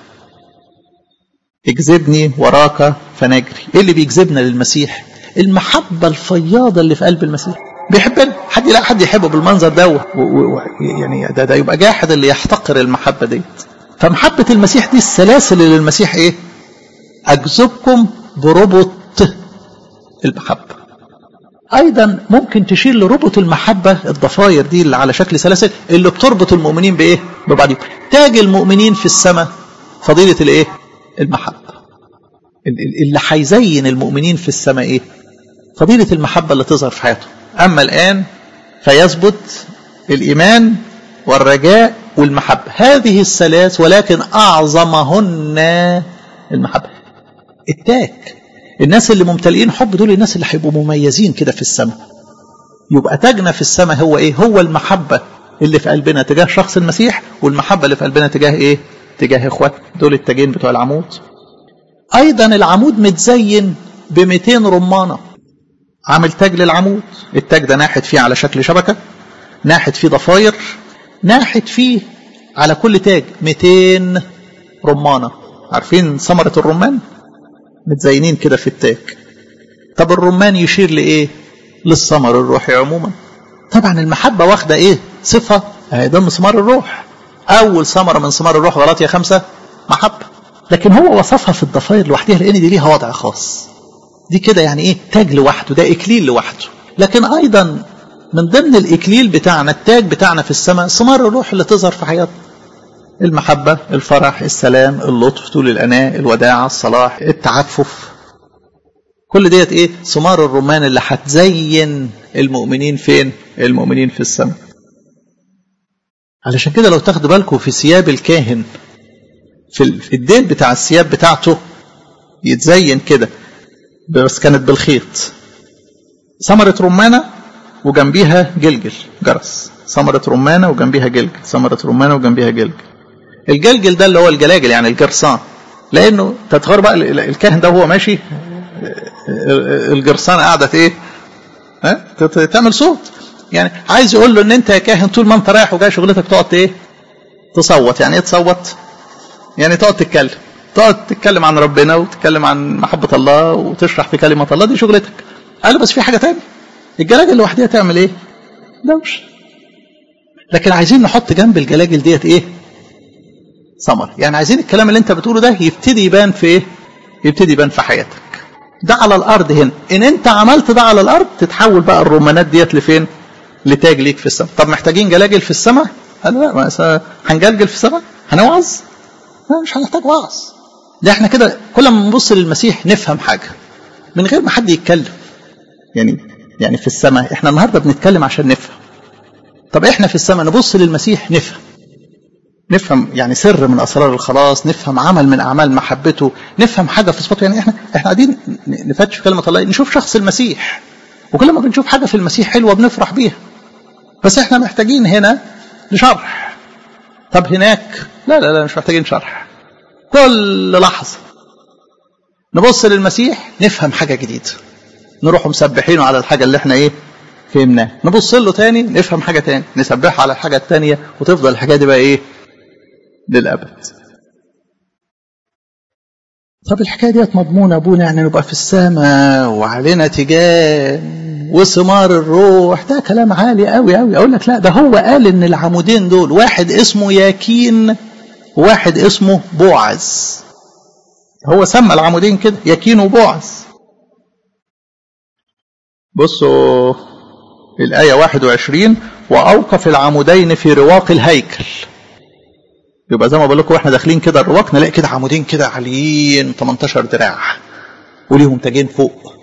اجذبني وراك فنجري ايه اللي بيجذبنا للمسيح المحبة الفياضة اللي في قلب المسيح بيحبنا حد لا حد يحبه بالمنظر ده و... و... يعني ده, ده يبقى جاحد اللي يحتقر المحبة ديت فمحبة المسيح دي السلاسل اللي المسيح ايه اجذبكم بربط المحبة ايضا ممكن تشير لربط المحبة الضفاير دي اللي على شكل سلاسل اللي بتربط المؤمنين بايه ببعضهم تاج المؤمنين في السماء فضيلة الايه المحبة اللي هيزين المؤمنين في السماء ايه فضيلة المحبة اللي تظهر في حياتهم اما الان فيثبت الايمان والرجاء والمحبة هذه الثلاث ولكن اعظمهن المحبة التاج الناس اللي ممتلئين حب دول الناس اللي هيبقوا مميزين كده في السماء يبقى تاجنا في السماء هو ايه هو المحبة اللي في قلبنا تجاه شخص المسيح والمحبة اللي في قلبنا تجاه ايه تجاه اخوات دول التاجين بتوع العمود ايضا العمود متزين ب 200 رمانة عامل تاج للعمود التاج ده ناحت فيه على شكل شبكة ناحت فيه ضفاير ناحت فيه على كل تاج 200 رمانة عارفين ثمرة الرمان متزينين كده في التاج طب الرمان يشير لإيه للثمر الروحي عموما طبعا المحبة واخدة إيه صفة ده مسمار الروح أول ثمرة من ثمار الروح غلطية خمسة محبة لكن هو وصفها في الضفاير لوحدها لأن دي ليها وضع خاص دي كده يعني إيه تاج لوحده ده إكليل لوحده لكن أيضا من ضمن الإكليل بتاعنا التاج بتاعنا في السماء ثمار الروح اللي تظهر في حياتنا المحبة الفرح السلام اللطف طول الأناة الوداعة الصلاح التعفف كل ديت ايه ثمار الرمان اللي هتزين المؤمنين فين المؤمنين في السماء علشان كده لو تاخدوا بالكم في ثياب الكاهن في الديل بتاع الثياب بتاعته يتزين كده بس كانت بالخيط ثمرة رمانة وجنبيها جلجل جرس ثمرة رمانة وجنبيها جلجل ثمرة رمانة وجنبيها جلجل الجلجل ده اللي هو الجلاجل يعني الجرسان لانه تتخيل بقى الكاهن ده وهو ماشي الجرسان قعدت ايه ها تعمل صوت يعني عايز يقول له ان انت يا كاهن طول ما انت رايح وجاي شغلتك تقعد ايه تصوت يعني ايه تصوت يعني تقعد تتكلم تقعد تتكلم عن ربنا وتتكلم عن محبة الله وتشرح في كلمة الله دي شغلتك قال له بس في حاجة تانية الجلاجل لوحدها تعمل ايه دوش لكن عايزين نحط جنب الجلاجل ديت ايه ثمر يعني عايزين الكلام اللي انت بتقوله ده يبتدي يبان في ايه يبتدي يبان في حياتك ده على الارض هنا ان انت عملت ده على الارض تتحول بقى الرومانات ديت لفين لتاج ليك في السماء طب محتاجين جلاجل في السماء قال لا هنجلجل في السماء هنوعظ لا مش هنحتاج وعظ ده احنا كده كل ما نبص للمسيح نفهم حاجه من غير ما حد يتكلم يعني يعني في السماء احنا النهارده بنتكلم عشان نفهم طب احنا في السماء نبص للمسيح نفهم نفهم يعني سر من اسرار الخلاص نفهم عمل من اعمال محبته نفهم حاجه في صفاته يعني احنا احنا قاعدين نفتش في كلمه الله نشوف شخص المسيح وكل ما بنشوف حاجه في المسيح حلوه بنفرح بيها بس احنا محتاجين هنا لشرح طب هناك لا لا لا مش محتاجين شرح كل لحظه نبص للمسيح نفهم حاجه جديده نروح مسبحينه على الحاجه اللي احنا ايه فهمناها نبص له تاني نفهم حاجه تاني نسبحه على الحاجه التانيه وتفضل الحاجه دي بقى ايه للأبد طب الحكاية ديت مضمونة أبونا يعني نبقى في السماء وعلينا تيجان وثمار الروح ده كلام عالي قوي قوي أقول لك لا ده هو قال إن العمودين دول واحد اسمه ياكين وواحد اسمه بوعز هو سمى العمودين كده ياكين وبوعز بصوا الآية 21 وأوقف العمودين في رواق الهيكل يبقى زي ما بقول لكم واحنا داخلين كده الرواق نلاقي كده عمودين كده عاليين 18 دراع وليهم تاجين فوق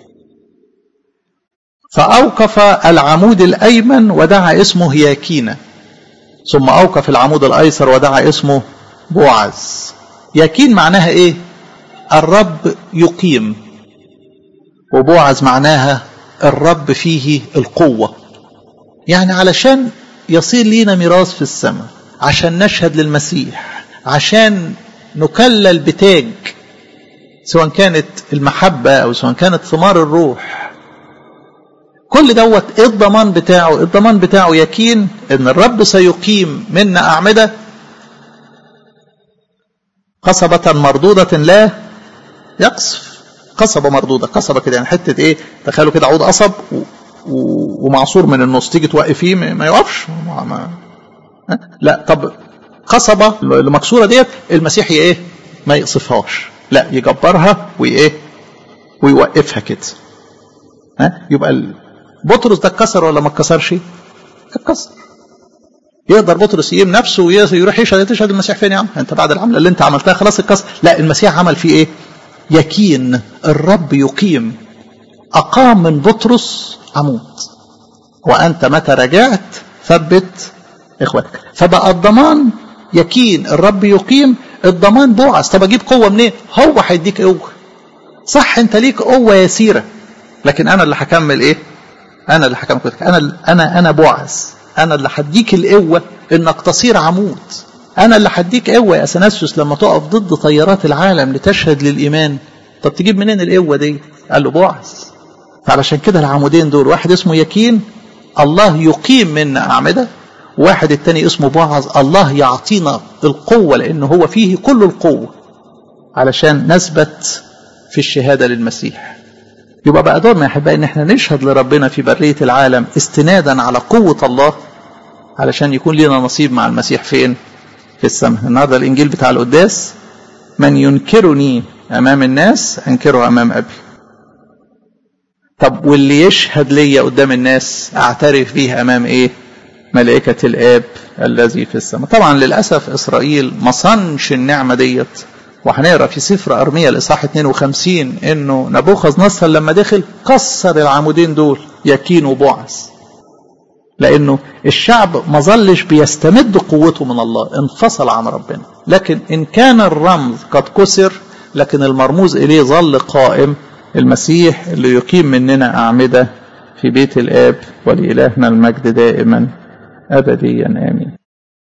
فأوقف العمود الأيمن ودعا اسمه ياكينا ثم أوقف العمود الأيسر ودعا اسمه بوعز ياكين معناها إيه الرب يقيم وبوعز معناها الرب فيه القوة يعني علشان يصير لينا ميراث في السماء عشان نشهد للمسيح عشان نكلل بتاج سواء كانت المحبة أو سواء كانت ثمار الروح كل دوت ايه الضمان بتاعه الضمان بتاعه يكين ان الرب سيقيم منا أعمدة قصبة مردودة لا يقصف قصبة مردودة قصبة كده يعني حتة ايه تخيلوا كده عود قصب و... و... ومعصور من النص تيجي توقفيه ما يقفش ما... ما... لا طب قصبة المكسورة ديت المسيح ايه ما يقصفهاش لا يجبرها وايه ويوقفها كده ها يبقى بطرس ده اتكسر ولا ما اتكسرش اتكسر يقدر بطرس يقيم نفسه ويروح يشهد تشهد المسيح فين يا عم انت بعد العمله اللي انت عملتها خلاص اتكسر لا المسيح عمل فيه ايه يكين الرب يقيم اقام من بطرس عمود وانت متى رجعت ثبت اخواتك فبقى الضمان يكين الرب يقيم الضمان بوعز طب اجيب قوه منين هو هيديك قوه صح انت ليك قوه يسيره لكن انا اللي هكمل ايه انا اللي هكمل انا انا انا بوعز انا اللي هديك القوه انك تصير عمود انا اللي هديك قوه يا اثناسيوس لما تقف ضد طيارات العالم لتشهد للايمان طب تجيب منين القوه دي قال له بوعز فعلشان كده العمودين دول واحد اسمه يكين الله يقيم منا أعمدة واحد التاني اسمه بعض الله يعطينا القوة لأنه هو فيه كل القوة علشان نثبت في الشهادة للمسيح يبقى بقى دورنا يا أحبائي إن احنا نشهد لربنا في برية العالم استنادا على قوة الله علشان يكون لنا نصيب مع المسيح فين؟ في السماء النهارده الإنجيل بتاع القداس من ينكرني أمام الناس أنكره أمام أبي طب واللي يشهد ليا قدام الناس أعترف به أمام إيه؟ ملائكة الآب الذي في السماء طبعا للأسف إسرائيل ما صنش النعمة ديت وهنقرا في سفر أرميا الإصحاح 52 إنه نبوخذ نصر لما دخل كسر العمودين دول يكين وبعث لأنه الشعب ما ظلش بيستمد قوته من الله انفصل عن ربنا لكن إن كان الرمز قد كسر لكن المرموز إليه ظل قائم المسيح اللي يقيم مننا أعمدة في بيت الآب ولإلهنا المجد دائما أبديا آمين